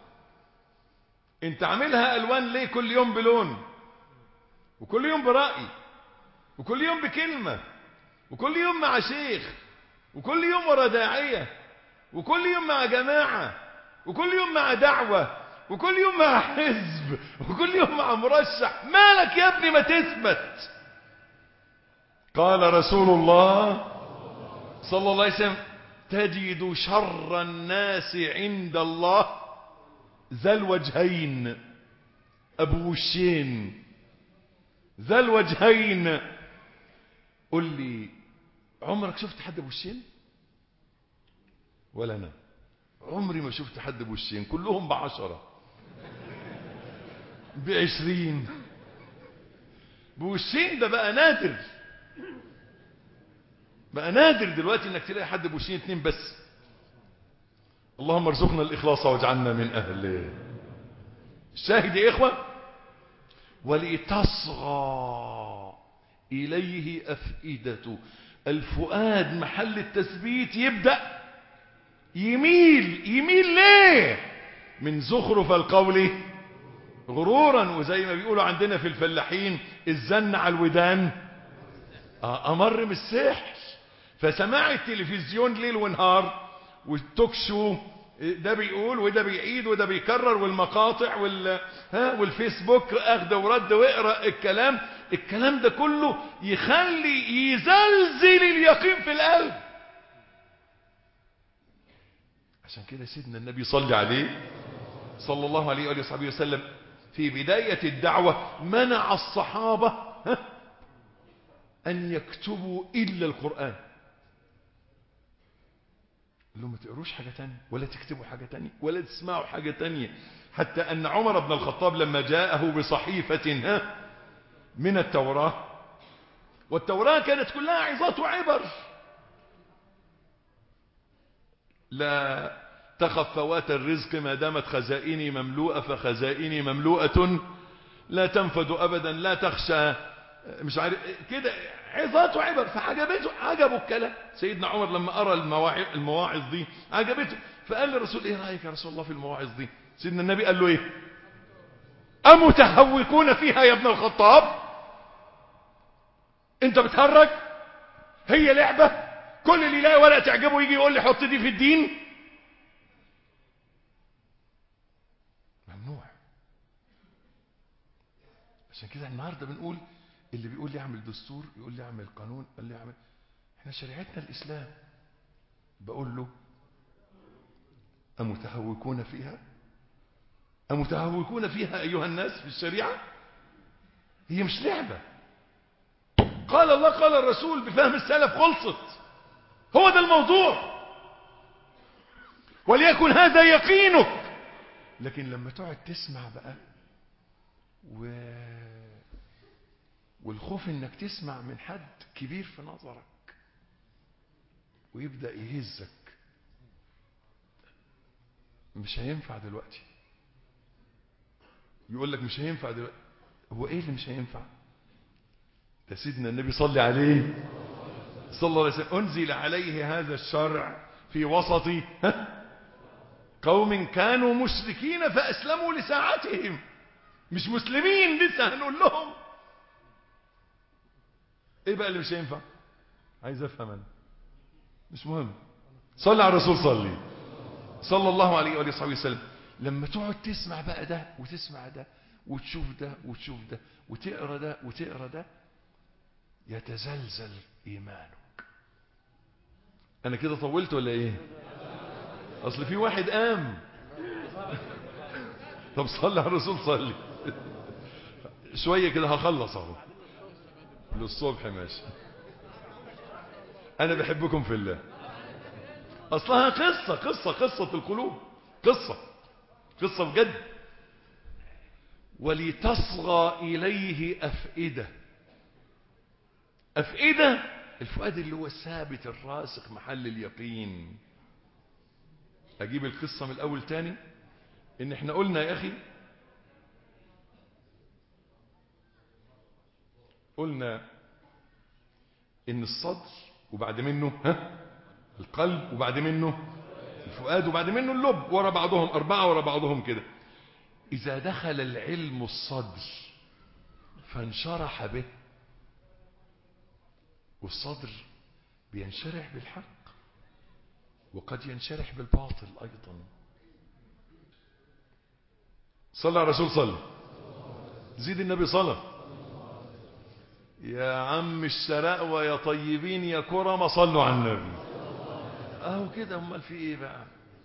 [SPEAKER 3] انت عاملها ألوان ليه كل يوم بلون وكل يوم برأي وكل يوم بكلمة وكل يوم مع شيخ وكل يوم ورا داعية وكل يوم مع جماعة وكل يوم مع دعوة وكل يوم مع حزب وكل يوم مع مرشح مالك يا ابني ما تثبت قال رسول الله صلى الله عليه وسلم تجد شر الناس عند الله ذا الوجهين ابو وشين ذا الوجهين قل لي عمرك شفت حد بوشين ولا انا عمري ما شفت حد بوشين كلهم بعشرة بعشرين بوشين ده بقى نادر بقى نادر دلوقتي انك تلاقي حد بوشين اتنين بس اللهم ارزقنا الاخلاص واجعلنا من اهله الشاهد يا اخوه ولتصغى اليه افئده الفؤاد محل التثبيت يبدا يميل يميل ليه من زخرف القول غرورا وزي ما بيقولوا عندنا في الفلاحين الزن على الودان آه، امر من السحر فسماع التلفزيون ليل ونهار والتوك شو ده بيقول وده بيعيد وده بيكرر والمقاطع وال ها والفيسبوك اخده ورد واقرا الكلام الكلام ده كله يخلي يزلزل اليقين في القلب عشان كده سيدنا النبي صلى عليه صلى الله عليه وآله وصحبه وسلم في بداية الدعوة منع الصحابة ها أن يكتبوا إلا القرآن قال لهم ما تقروش حاجة تانية ولا تكتبوا حاجة تانية ولا تسمعوا حاجة تانية حتى أن عمر بن الخطاب لما جاءه بصحيفة ها من التوراة والتوراة كانت كلها عظات وعبر لا تخف فوات الرزق ما دامت خزائني مملوءة فخزائني مملوءة لا تنفد أبدا لا تخشى مش عارف كده عظات وعبر فعجبته عجبه الكلام سيدنا عمر لما أرى المواعظ, المواعظ دي عجبته فقال للرسول ايه رأيك يا رسول الله في المواعظ دي سيدنا النبي قال له ايه أمتهوكون فيها يا ابن الخطاب انت بتهرج هي لعبة كل اللي يلاقي ورقة تعجبه يجي يقول لي حط دي في الدين ممنوع عشان كده النهارده بنقول اللي بيقول لي اعمل دستور يقول لي اعمل قانون قال لي اعمل احنا شريعتنا الاسلام بقول له امتهوكون فيها امتهوكون فيها ايها الناس في الشريعه هي مش لعبه قال الله قال الرسول بفهم السلف خلصت هو ده الموضوع وليكن هذا يقينك لكن لما تقعد تسمع بقى و... والخوف انك تسمع من حد كبير في نظرك ويبدأ يهزك مش هينفع دلوقتي يقول لك مش هينفع دلوقتي هو ايه اللي مش هينفع ده سيدنا النبي صلى عليه صلى الله عليه وسلم انزل عليه هذا الشرع في وسط ها قوم كانوا مشركين فاسلموا لساعتهم مش مسلمين لسه هنقول لهم ايه بقى اللي مش هينفع عايز افهم انا مش مهم صلي على الرسول صلي صلى الله عليه وآله وصحبه وسلم لما تقعد تسمع بقى ده وتسمع ده وتشوف ده وتشوف ده وتقرا ده وتقرا ده يتزلزل ايمانك انا كده طولت ولا ايه اصل في واحد قام طب صلي على الرسول صلي شويه كده هخلص اهو للصبح ماشي انا بحبكم في الله اصلها قصة قصة قصة القلوب قصة قصة بجد ولتصغى اليه افئدة افئدة الفؤاد اللي هو الثابت الراسخ محل اليقين اجيب القصة من الاول تاني ان احنا قلنا يا اخي قلنا ان الصدر وبعد منه ها القلب وبعد منه الفؤاد وبعد منه اللب ورا بعضهم أربعة ورا بعضهم كده إذا دخل العلم الصدر فانشرح به والصدر بينشرح بالحق وقد ينشرح بالباطل أيضا صلى على الرسول صلى زيد النبي صلى يا عم الشراء يا طيبين يا كرم صلوا على النبي اهو كده امال في ايه بقى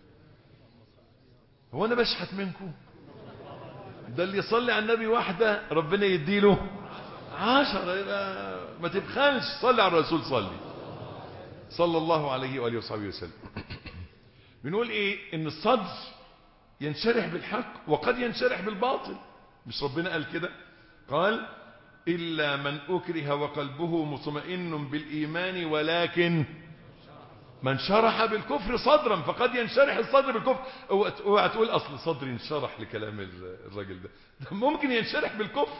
[SPEAKER 3] هو انا بشحت منكم ده اللي يصلي على النبي واحدة ربنا يديله عشرة يبقى ما تبخلش صلي على الرسول صلي صلى الله عليه وآله وصحبه وسلم بنقول ايه ان الصدر ينشرح بالحق وقد ينشرح بالباطل مش ربنا قال كده قال إلا من أكره وقلبه مطمئن بالإيمان ولكن من شرح بالكفر صدرا فقد ينشرح الصدر بالكفر اوعى تقول أصل صدري انشرح لكلام الراجل ده ده ممكن ينشرح بالكفر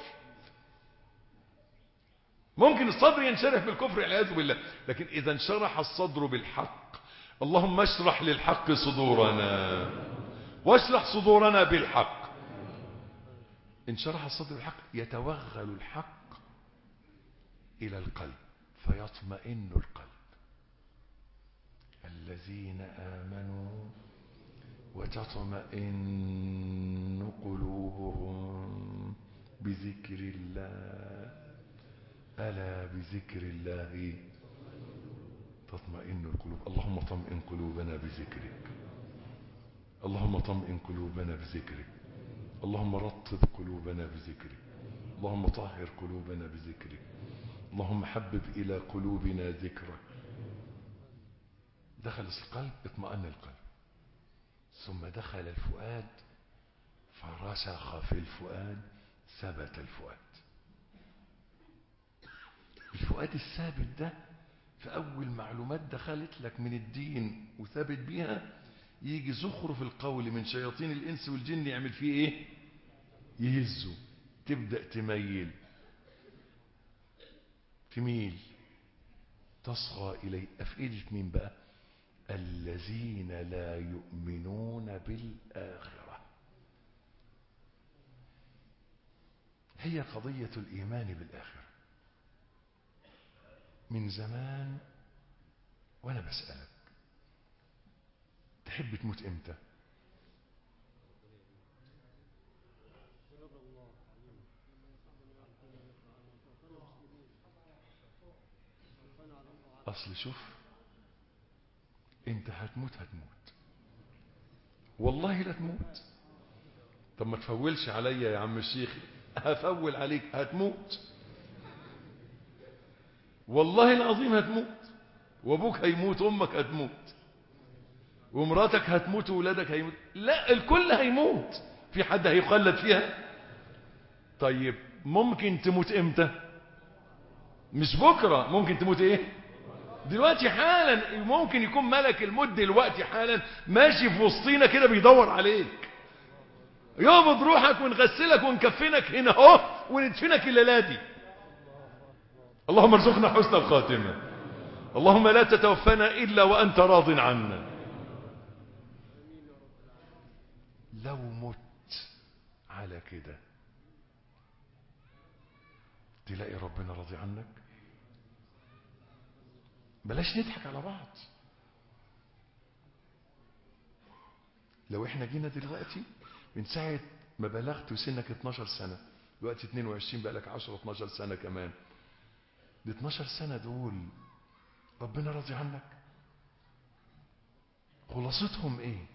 [SPEAKER 3] ممكن الصدر ينشرح بالكفر والعياذ بالله لكن إذا انشرح الصدر بالحق اللهم اشرح للحق صدورنا واشرح صدورنا بالحق ان شرح الصدر بالحق يتوغل الحق إلى القلب فيطمئن القلب الذين آمنوا وتطمئن قلوبهم بذكر الله ألا بذكر الله تطمئن القلوب اللهم طمئن قلوبنا بذكرك اللهم طمئن قلوبنا بذكرك اللهم رطب قلوبنا بذكرك اللهم طهر قلوبنا بذكرك اللهم حبب إلى قلوبنا ذكرك دخل القلب اطمأن القلب ثم دخل الفؤاد فرسخ في الفؤاد ثبت الفؤاد الفؤاد الثابت ده في أول معلومات دخلت لك من الدين وثابت بيها يجي زخرف القول من شياطين الإنس والجن يعمل فيه إيه يهزه تبدأ تميل تميل تصغى إليه أفئدة مين بقى الذين لا يؤمنون بالآخرة هي قضية الإيمان بالآخرة من زمان وأنا بسألك تحب تموت إمتى أصل شوف أنت هتموت هتموت والله لا تموت طب ما تفولش عليا يا عم الشيخ هفول عليك هتموت والله العظيم هتموت وابوك هيموت امك هتموت ومراتك هتموت وولادك هيموت لا الكل هيموت في حد هيقلد فيها طيب ممكن تموت امتى مش بكرة ممكن تموت ايه دلوقتي حالا ممكن يكون ملك الموت دلوقتي حالا ماشي في وسطينا كده بيدور عليك يقبض روحك ونغسلك ونكفنك هنا اهو وندفنك الليله دي اللهم ارزقنا حسن الخاتمه اللهم لا تتوفنا الا وانت راض عنا لو مت على كده تلاقي ربنا راضي عنك بلاش نضحك على بعض لو احنا جينا دلوقتي من ساعة ما بلغت وسنك 12 سنة دلوقتي 22 بقالك 10 12 سنة كمان ال 12 سنة دول ربنا راضي عنك خلاصتهم ايه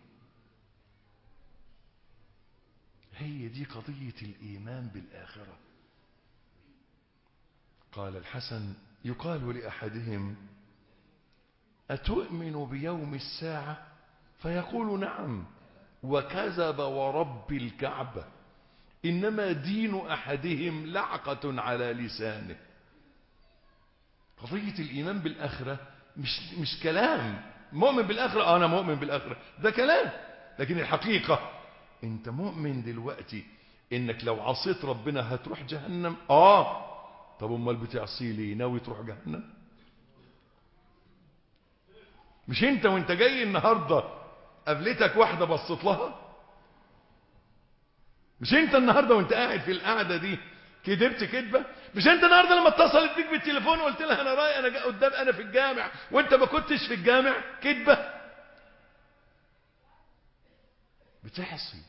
[SPEAKER 3] هي دي قضية الإيمان بالآخرة قال الحسن يقال لأحدهم أتؤمن بيوم الساعة فيقول نعم وكذب ورب الكعبة إنما دين أحدهم لعقة على لسانه قضية الإيمان بالآخرة مش, مش كلام مؤمن بالآخرة آه أنا مؤمن بالآخرة ده كلام لكن الحقيقة أنت مؤمن دلوقتي إنك لو عصيت ربنا هتروح جهنم آه طب أمال بتعصي ليه ناوي تروح جهنم مش انت وانت جاي النهاردة قابلتك واحدة بصت لها مش انت النهاردة وانت قاعد في القعدة دي كدبت كدبة مش انت النهاردة لما اتصلت بيك بالتليفون وقلت لها انا راي انا قدام انا في الجامع وانت ما كنتش في الجامع كدبة بتحصي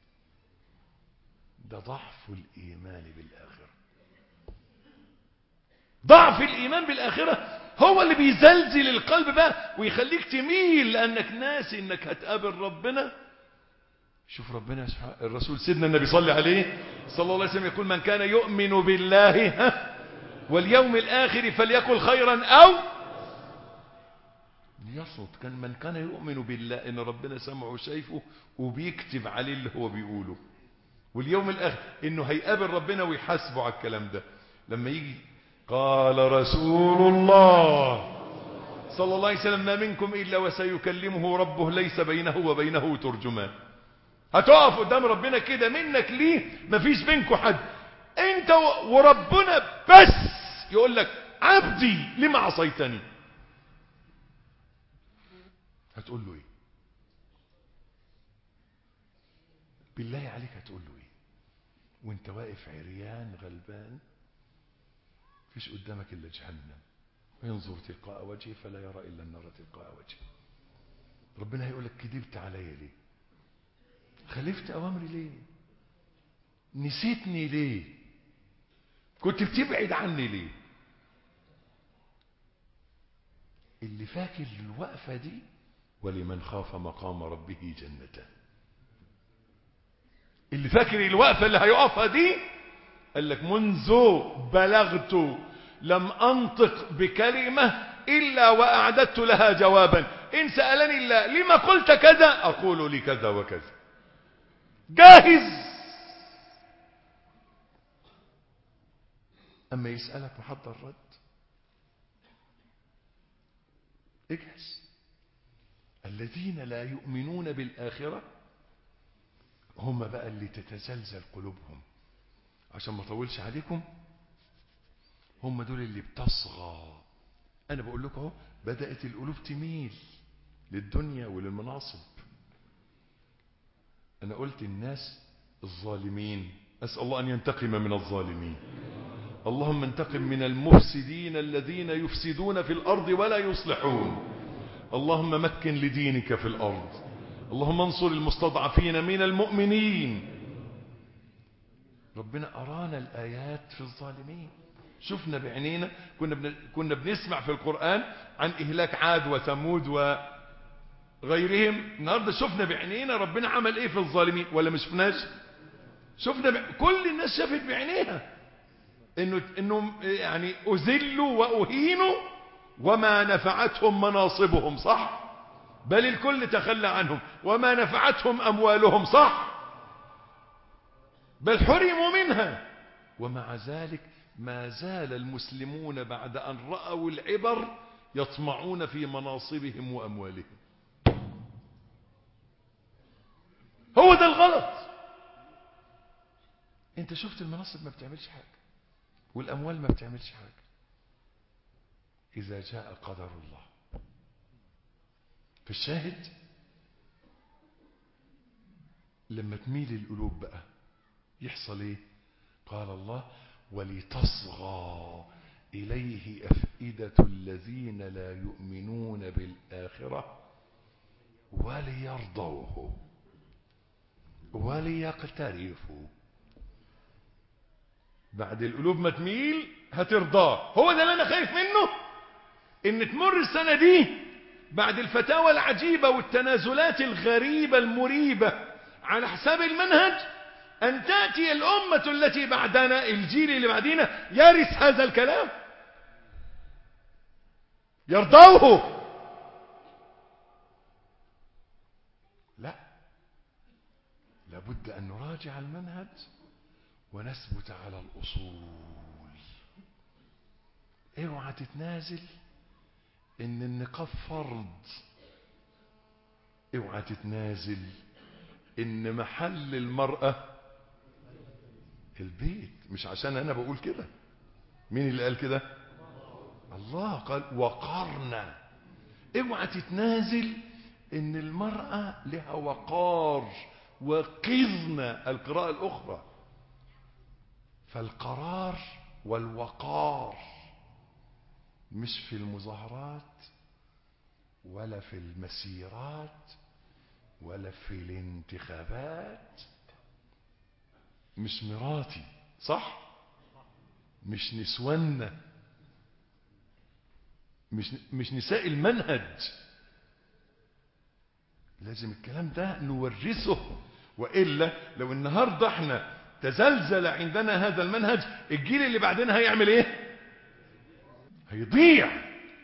[SPEAKER 3] ده ضعف الايمان بالاخرة ضعف الايمان بالاخرة هو اللي بيزلزل القلب بقى ويخليك تميل لانك ناسي انك هتقابل ربنا شوف ربنا سبحانه الرسول سيدنا النبي صلى عليه صلى الله عليه وسلم يقول من كان يؤمن بالله ها واليوم الآخر فليقل خيرا أو يصمت كان من كان يؤمن بالله إن ربنا سمعه وشايفه وبيكتب عليه اللي هو بيقوله واليوم الآخر إنه هيقابل ربنا ويحاسبه على الكلام ده لما يجي قال رسول الله صلى الله عليه وسلم ما منكم إلا وسيكلمه ربه ليس بينه وبينه ترجمان هتقف قدام ربنا كده منك ليه مفيش بينكم حد انت وربنا بس يقول لك عبدي لما عصيتني هتقول له ايه بالله عليك هتقول له ايه وانت واقف عريان غلبان مفيش قدامك الا جهنم وينظر تلقاء وجهه فلا يرى إلا النار تلقاء وجهه ربنا هيقول لك كذبت عليا ليه خالفت أوامري ليه نسيتني ليه كنت بتبعد عني ليه اللي فاكر الوقفة دي ولمن خاف مقام ربه جنتان اللي فاكر الوقفة اللي هيقفها دي قال لك منذ بلغت لم أنطق بكلمة إلا وأعددت لها جوابا إن سألني الله لما قلت كذا أقول لكذا وكذا جاهز أما يسألك محضر رد اجهز الذين لا يؤمنون بالآخرة هم بقى اللي تتزلزل قلوبهم عشان ما اطولش عليكم هم دول اللي بتصغى انا بقول لكم اهو بدات القلوب تميل للدنيا وللمناصب انا قلت الناس الظالمين اسال الله ان ينتقم من الظالمين اللهم انتقم من المفسدين الذين يفسدون في الارض ولا يصلحون اللهم مكن لدينك في الارض اللهم انصر المستضعفين من المؤمنين ربنا أرانا الآيات في الظالمين شفنا بعينينا كنا بن... كنا بنسمع في القرآن عن إهلاك عاد وثمود وغيرهم النهاردة شفنا بعينينا ربنا عمل إيه في الظالمين ولا ما شفناش شفنا ب... كل الناس شافت بعينيها إنه إنهم يعني أذلوا وأهينوا وما نفعتهم مناصبهم صح بل الكل تخلى عنهم وما نفعتهم أموالهم صح بل حرموا منها ومع ذلك ما زال المسلمون بعد أن رأوا العبر يطمعون في مناصبهم وأموالهم هو ده الغلط انت شفت المناصب ما بتعملش حاجة والأموال ما بتعملش حاجة إذا جاء قدر الله في الشاهد لما تميل القلوب بقى يحصل ايه قال الله ولتصغى إليه أفئدة الذين لا يؤمنون بالآخرة وليرضوه وليقترفوا بعد القلوب ما تميل هترضاه هو ده اللي أنا خايف منه إن تمر السنة دي بعد الفتاوى العجيبة والتنازلات الغريبة المريبة على حساب المنهج أن تأتي الأمة التي بعدنا الجيل اللي بعدنا يرث هذا الكلام يرضوه لا لابد أن نراجع المنهج ونثبت على الأصول اوعى تتنازل ان النقاب فرض اوعى تتنازل ان محل المرأة البيت مش عشان انا بقول كده مين اللي قال كده الله قال وقرنا اوعى تتنازل ان المرأة لها وقار وقذنا القراءة الاخرى فالقرار والوقار مش في المظاهرات ولا في المسيرات ولا في الانتخابات مش مراتي صح مش نسوانا مش مش نساء المنهج لازم الكلام ده نورثه والا لو النهارده احنا تزلزل عندنا هذا المنهج الجيل اللي بعدنا هيعمل ايه هيضيع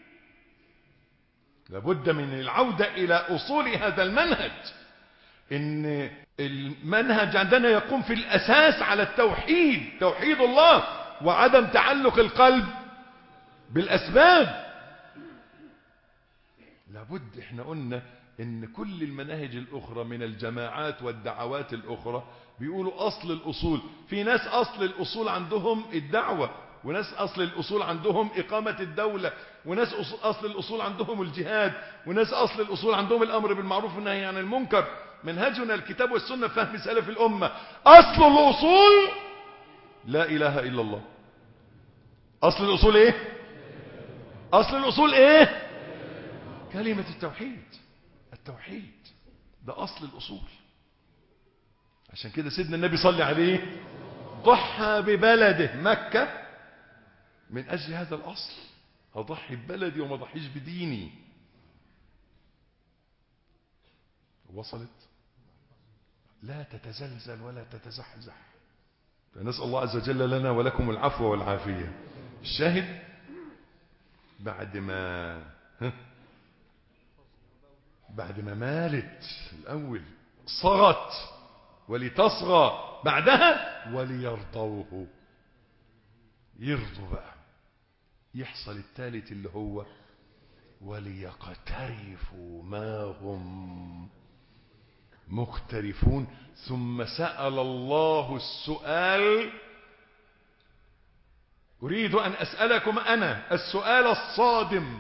[SPEAKER 3] لابد من العودة إلى أصول هذا المنهج إن المنهج عندنا يقوم في الأساس على التوحيد توحيد الله وعدم تعلق القلب بالأسباب لابد احنا قلنا ان كل المناهج الاخرى من الجماعات والدعوات الاخرى بيقولوا اصل الاصول في ناس اصل الاصول عندهم الدعوة وناس أصل الأصول عندهم إقامة الدولة وناس أصل الأصول عندهم الجهاد وناس أصل الأصول عندهم الأمر بالمعروف والنهي عن المنكر منهجنا الكتاب والسنة فهم سلف الأمة أصل الأصول لا إله إلا الله أصل الأصول إيه أصل الأصول إيه كلمة التوحيد التوحيد ده أصل الأصول عشان كده سيدنا النبي صلى عليه ضحى ببلده مكة من أجل هذا الأصل أضحي ببلدي وما أضحيش بديني وصلت لا تتزلزل ولا تتزحزح فنسأل الله عز وجل لنا ولكم العفو والعافية الشاهد بعد ما ها بعد ما مالت الأول صغت ولتصغى بعدها وليرضوه يرضوا بقى يحصل الثالث اللي هو وليقترفوا ما هم مقترفون ثم سأل الله السؤال أريد أن أسألكم أنا السؤال الصادم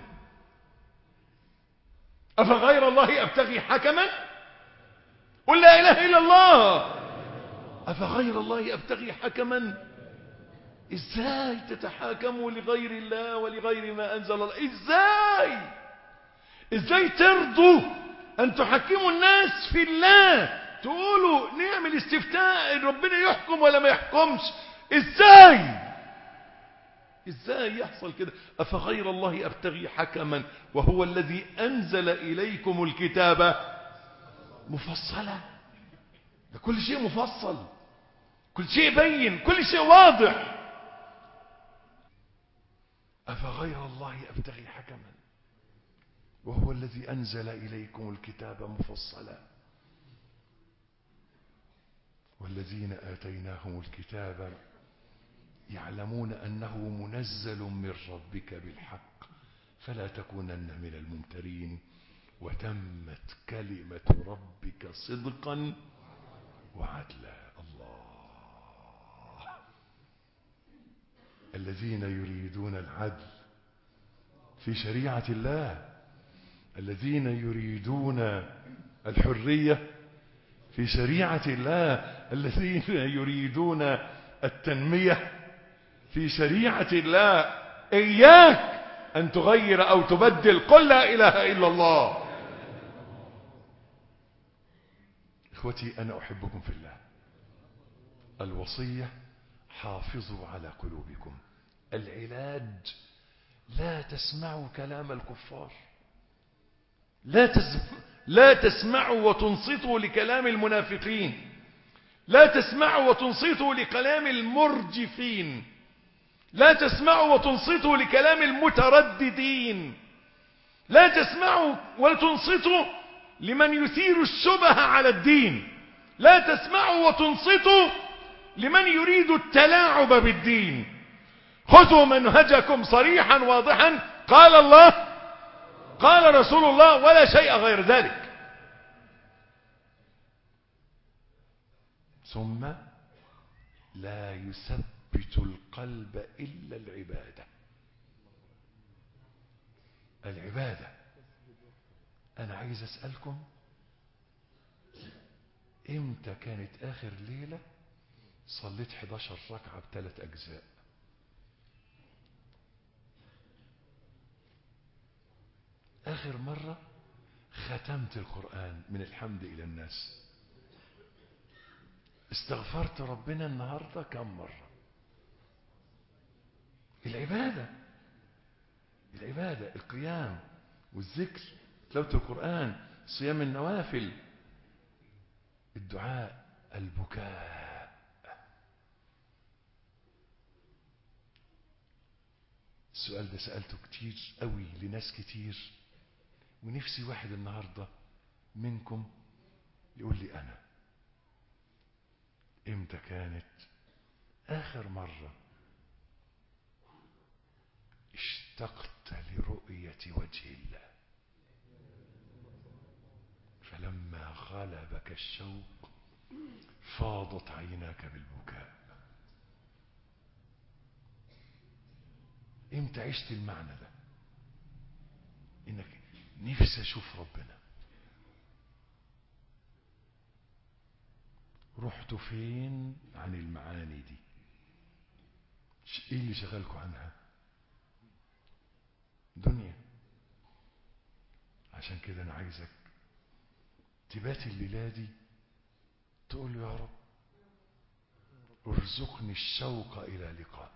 [SPEAKER 3] أفغير الله أبتغي حكما قل لا إله إلا الله أفغير الله أبتغي حكما إزاي تتحاكموا لغير الله ولغير ما أنزل الله إزاي إزاي ترضوا أن تحكموا الناس في الله تقولوا نعمل استفتاء ربنا يحكم ولا ما يحكمش إزاي إزاي يحصل كده أفغير الله أبتغي حكما وهو الذي أنزل إليكم الكتاب مفصلا ده كل شيء مفصل كل شيء بين كل شيء واضح أفغير الله أبتغي حكما وهو الذي أنزل إليكم الكتاب مفصلا والذين آتيناهم الكتاب يعلمون أنه منزل من ربك بالحق فلا تكونن من الممترين وتمت كلمة ربك صدقا وعدلا الله الذين يريدون العدل في شريعة الله الذين يريدون الحرية في شريعة الله الذين يريدون التنمية في شريعة الله إياك أن تغير أو تبدل قل لا إله إلا الله إخوتي أنا أحبكم في الله الوصية حافظوا على قلوبكم العلاج لا تسمعوا كلام الكفار لا, تسم... لا تسمعوا وتنصتوا لكلام المنافقين لا تسمعوا وتنصتوا لكلام المرجفين لا تسمعوا وتنصتوا لكلام المترددين لا تسمعوا وتنصتوا لمن يثير الشبه على الدين لا تسمعوا وتنصتوا لمن يريد التلاعب بالدين خذوا منهجكم صريحا واضحا قال الله قال رسول الله ولا شيء غير ذلك ثم لا يثبت القلب إلا العبادة العبادة أنا عايز أسألكم إمتى كانت آخر ليلة صليت 11 ركعة بثلاث أجزاء آخر مرة ختمت القرآن من الحمد إلى الناس استغفرت ربنا النهاردة كم مرة العبادة العبادة القيام والذكر تلاوة القرآن صيام النوافل الدعاء البكاء السؤال ده سألته كتير قوي لناس كتير ونفسي واحد النهاردة منكم يقول لي أنا إمتى كانت آخر مرة اشتقت لرؤية وجه الله فلما غلبك الشوق فاضت عيناك بالبكاء امتى عشت المعنى ده انك نفسي اشوف ربنا رحت فين عن المعاني دي ايه اللي شغلكوا عنها دنيا عشان كده انا عايزك تبات الليلة دي تقول له يا رب ارزقني الشوق الى لقائك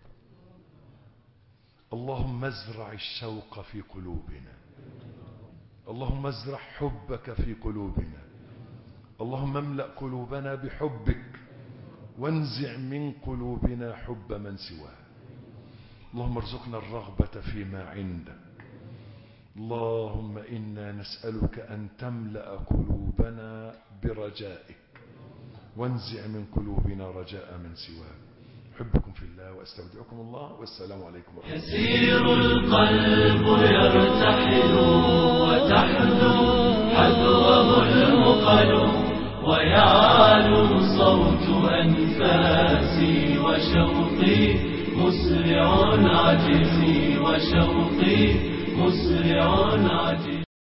[SPEAKER 3] اللهم ازرع الشوق في قلوبنا اللهم ازرع حبك في قلوبنا اللهم املأ قلوبنا بحبك وانزع من قلوبنا حب من سواك اللهم ارزقنا الرغبة فيما عندك اللهم إنا نسألك أن تملأ قلوبنا برجائك وانزع من قلوبنا رجاء من سواك أحبكم في الله وأستودعكم الله والسلام عليكم ورحمة الله
[SPEAKER 2] يسير القلب يرتحل وتحدو حذوه المقل ويعلو صوت أنفاسي وشوقي مسرع عجزي وشوقي مسرع عجزي